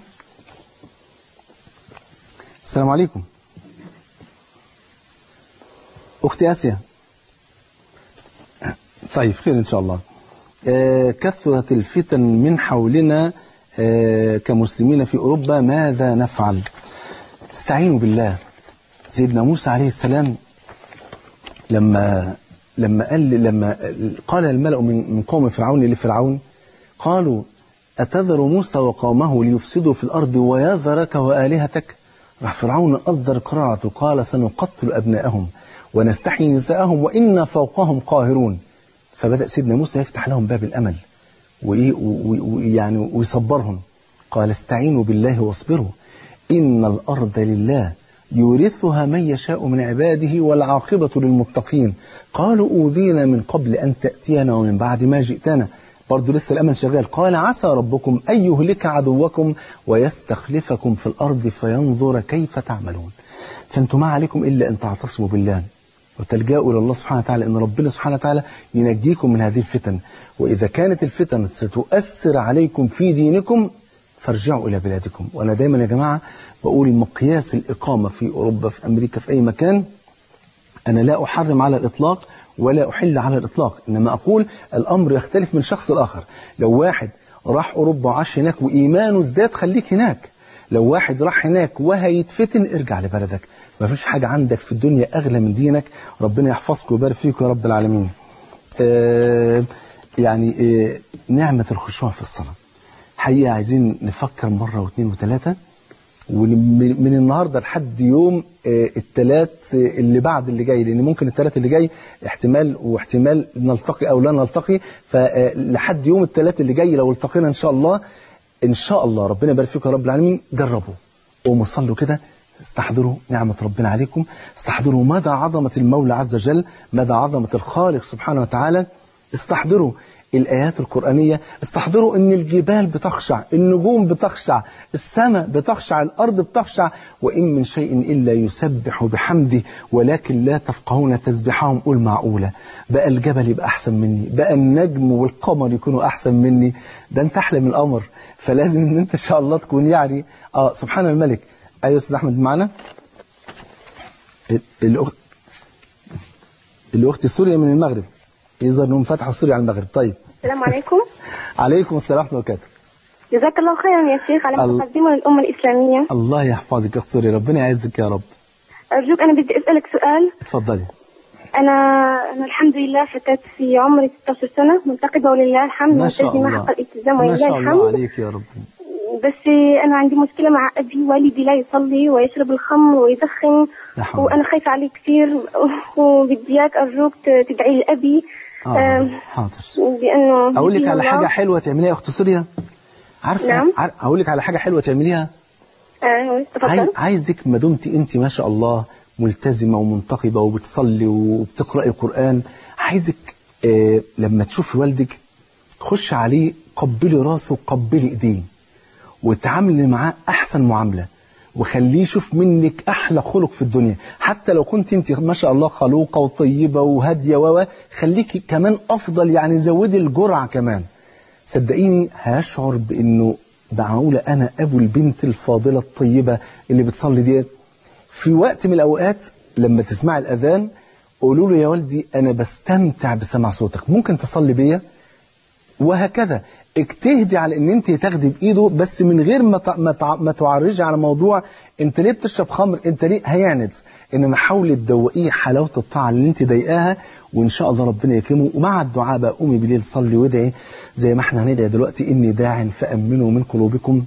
السلام عليكم. اختي اسيا. طيب خير ان شاء الله. آه كثرت الفتن من حولنا آه كمسلمين في اوروبا ماذا نفعل؟ استعينوا بالله. سيدنا موسى عليه السلام لما لما قال لما قال الملأ من من قوم فرعون لفرعون قالوا أتذر موسى وقومه ليفسدوا في الأرض ويذرك وآلهتك راح فرعون أصدر قرارته قال سنقتل أبناءهم ونستحيي نساءهم وإنا فوقهم قاهرون فبدأ سيدنا موسى يفتح لهم باب الأمل وإيه ويعني ويصبرهم قال استعينوا بالله واصبروا إن الأرض لله يورثها من يشاء من عباده والعاقبة للمتقين قالوا أوذينا من قبل أن تأتينا ومن بعد ما جئتنا برضه لسه الأمل شغال قال عسى ربكم أن يهلك عدوكم ويستخلفكم في الأرض فينظر كيف تعملون فأنتم ما عليكم إلا أن تعتصموا بالله وتلجأوا إلى الله سبحانه وتعالى إن ربنا سبحانه وتعالى ينجيكم من هذه الفتن وإذا كانت الفتن ستؤثر عليكم في دينكم فارجعوا إلى بلادكم وأنا دايما يا جماعة بقول مقياس الإقامة في أوروبا في أمريكا في أي مكان أنا لا أحرم على الإطلاق ولا أحل على الإطلاق إنما أقول الأمر يختلف من شخص لآخر لو واحد راح أوروبا وعاش هناك وإيمانه ازداد خليك هناك لو واحد راح هناك وهيتفتن ارجع لبلدك ما فيش حاجة عندك في الدنيا أغلى من دينك ربنا يحفظك ويبارك فيك يا رب العالمين آه يعني آه نعمة الخشوع في الصلاة حقيقة عايزين نفكر مرة واثنين وثلاثة ومن النهاردة لحد يوم آه الثلاث اللي بعد اللي جاي لأن ممكن الثلاث اللي جاي احتمال واحتمال نلتقي أو لا نلتقي فلحد يوم الثلاث اللي جاي لو التقينا إن شاء الله إن شاء الله ربنا يبارك فيكم يا رب العالمين جربوا قوموا صلوا كده استحضروا نعمة ربنا عليكم استحضروا مدى عظمة المولى عز وجل مدى عظمة الخالق سبحانه وتعالى استحضروا الآيات القرآنية استحضروا أن الجبال بتخشع النجوم بتخشع السماء بتخشع الأرض بتخشع وإن من شيء إلا يسبح بحمده ولكن لا تفقهون تسبحهم قول معقولة بقى الجبل يبقى أحسن مني بقى النجم والقمر يكونوا أحسن مني ده أنت أحلى من القمر فلازم أن أنت إن شاء الله تكون يعني آه سبحان الملك أيوة أستاذ أحمد معنا الأخت الأخت السورية من المغرب يظهر انهم فتحوا سوريا على المغرب طيب السلام عليكم عليكم السلام ورحمه الله وبركاته جزاك الله خيرا يا شيخ على ما تقدمه للأمة الإسلامية الله يحفظك يا اخت سوريا ربنا يعزك يا رب أرجوك أنا بدي أسألك سؤال اتفضلي أنا أنا الحمد لله فتاة في عمري 16 سنة منتقبة ولله الحمد ما شاء ملتزمة الله حق الالتزام ما ولله شاء الله الحمد عليك يا رب بس أنا عندي مشكلة مع أبي والدي لا يصلي ويشرب الخمر ويدخن لا حول وأنا خايفة عليه كثير وبدي إياك أرجوك تدعي لأبي آه آم، حاضر بأنه اقول لك يهديه على الله. حاجه حلوه تعمليها يا اخت سوريا عارفه نعم. عار- اقول لك على حاجه حلوه تعمليها آه، عاي- تفضل عايزك ما دمت انت ما شاء الله ملتزمه ومنتقبه وبتصلي وبتقراي قران عايزك آه لما تشوفي والدك تخش عليه قبلي راسه وقبلي ايديه وتعاملي معاه احسن معامله وخليه يشوف منك احلى خلق في الدنيا حتى لو كنت انت ما شاء الله خلوقه وطيبه وهاديه و خليكي كمان افضل يعني زودي الجرعه كمان صدقيني هيشعر بانه معقوله انا ابو البنت الفاضله الطيبه اللي بتصلي ديت في وقت من الاوقات لما تسمعي الاذان قولوا له يا والدي انا بستمتع بسمع صوتك ممكن تصلي بيا وهكذا اجتهدي على ان انت تاخدي بايده بس من غير ما تع- ما تع- ما تعرجي على موضوع انت ليه بتشرب خمر انت ليه هيعند انما حاولي تدوقيه حلاوه الطاعه اللي انت ضايقاها وان شاء الله ربنا يكرمه ومع الدعاء بقى قومي بالليل صلي وادعي زي ما احنا هندعي دلوقتي اني داع فامنوا من قلوبكم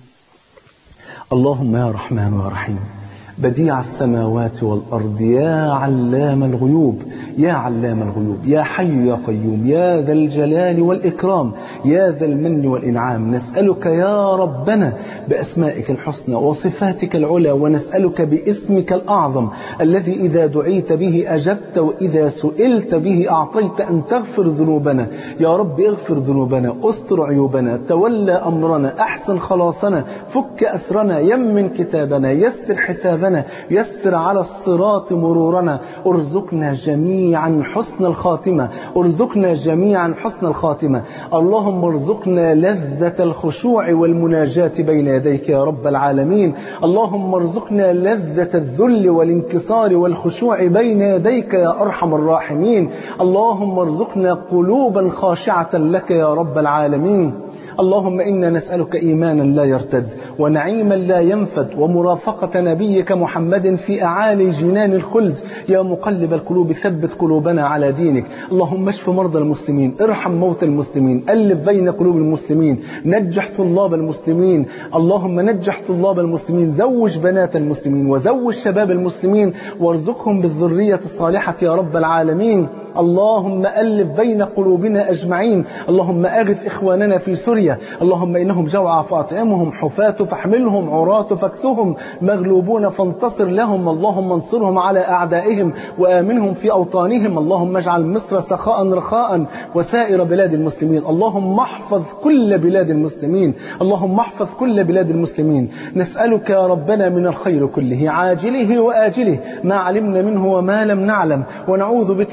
اللهم يا رحمن يا رحيم بديع السماوات والأرض يا علام الغيوب يا علام الغيوب يا حي يا قيوم يا ذا الجلال والإكرام يا ذا المن والإنعام نسألك يا ربنا بأسمائك الحسنى وصفاتك العلى ونسألك باسمك الأعظم الذي إذا دعيت به أجبت وإذا سئلت به أعطيت أن تغفر ذنوبنا يا رب اغفر ذنوبنا استر عيوبنا تولى أمرنا أحسن خلاصنا فك أسرنا يمن كتابنا يسر حسابنا يسر على الصراط مرورنا ارزقنا جميعا حسن الخاتمة ارزقنا جميعا حسن الخاتمة اللهم ارزقنا لذة الخشوع والمناجاة بين يديك يا رب العالمين اللهم ارزقنا لذة الذل والانكسار والخشوع بين يديك يا أرحم الراحمين اللهم ارزقنا قلوبا خاشعة لك يا رب العالمين اللهم إنا نسألك إيمانا لا يرتد ونعيما لا ينفد ومرافقة نبيك محمد في أعالي جنان الخلد يا مقلب القلوب ثبت قلوبنا على دينك اللهم اشف مرضى المسلمين ارحم موتى المسلمين ألف بين قلوب المسلمين نجح طلاب المسلمين اللهم نجح طلاب المسلمين زوج بنات المسلمين وزوج شباب المسلمين وارزقهم بالذرية الصالحة يا رب العالمين اللهم ألف بين قلوبنا أجمعين اللهم أغث إخواننا في سوريا اللهم إنهم جوعى فأطعمهم حفاة فاحملهم عراة فاكسهم مغلوبون فانتصر لهم اللهم انصرهم على أعدائهم وآمنهم في أوطانهم اللهم اجعل مصر سخاء رخاء وسائر بلاد المسلمين اللهم احفظ كل بلاد المسلمين اللهم احفظ كل بلاد المسلمين نسألك يا ربنا من الخير كله عاجله وآجله ما علمنا منه وما لم نعلم ونعوذ بك من الشر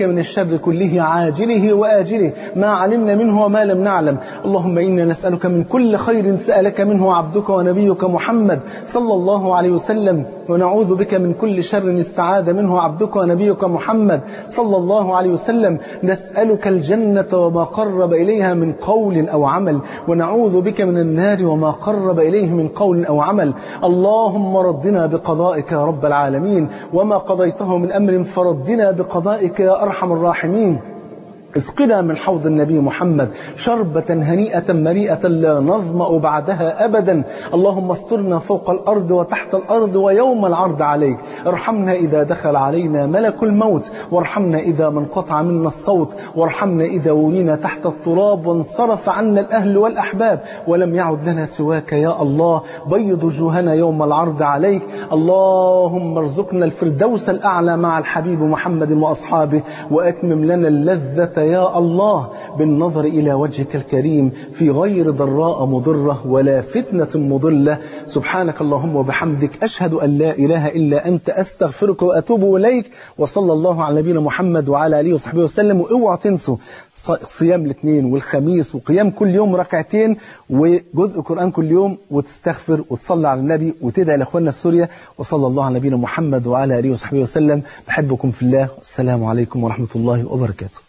الشر كله عاجله وآجله ما علمنا منه وما لم نعلم اللهم إنا نسألك من كل خير سألك منه عبدك ونبيك محمد صلى الله عليه وسلم ونعوذ بك من كل شر استعاذ منه عبدك ونبيك محمد صلى الله عليه وسلم نسألك الجنة وما قرب إليها من قول أو عمل ونعوذ بك من النار وما قرب إليه من قول أو عمل اللهم ردنا بقضائك يا رب العالمين وما قضيته من أمر فردنا بقضائك يا أرحم الراحمين اسقنا من حوض النبي محمد شربة هنيئة مريئة لا نظمأ بعدها أبدا اللهم استرنا فوق الأرض وتحت الأرض ويوم العرض عليك ارحمنا إذا دخل علينا ملك الموت وارحمنا إذا من قطع منا الصوت وارحمنا إذا ولينا تحت التراب وانصرف عنا الأهل والأحباب ولم يعد لنا سواك يا الله بيض وجوهنا يوم العرض عليك اللهم ارزقنا الفردوس الأعلى مع الحبيب محمد وأصحابه وأتمم لنا اللذة يا الله بالنظر إلى وجهك الكريم في غير ضراء مضرة ولا فتنة مضلة سبحانك اللهم وبحمدك أشهد أن لا إله إلا أنت أستغفرك وأتوب إليك وصلى الله على نبينا محمد وعلى آله وصحبه وسلم واوعوا تنسوا صيام الاثنين والخميس وقيام كل يوم ركعتين وجزء قرآن كل يوم وتستغفر وتصلي على النبي وتدعي لأخواننا في سوريا وصلى الله على نبينا محمد وعلى آله وصحبه وسلم بحبكم في الله السلام عليكم ورحمة الله وبركاته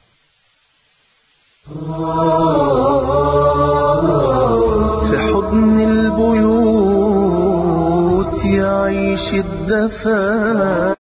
في حضن البيوت يعيش الدفا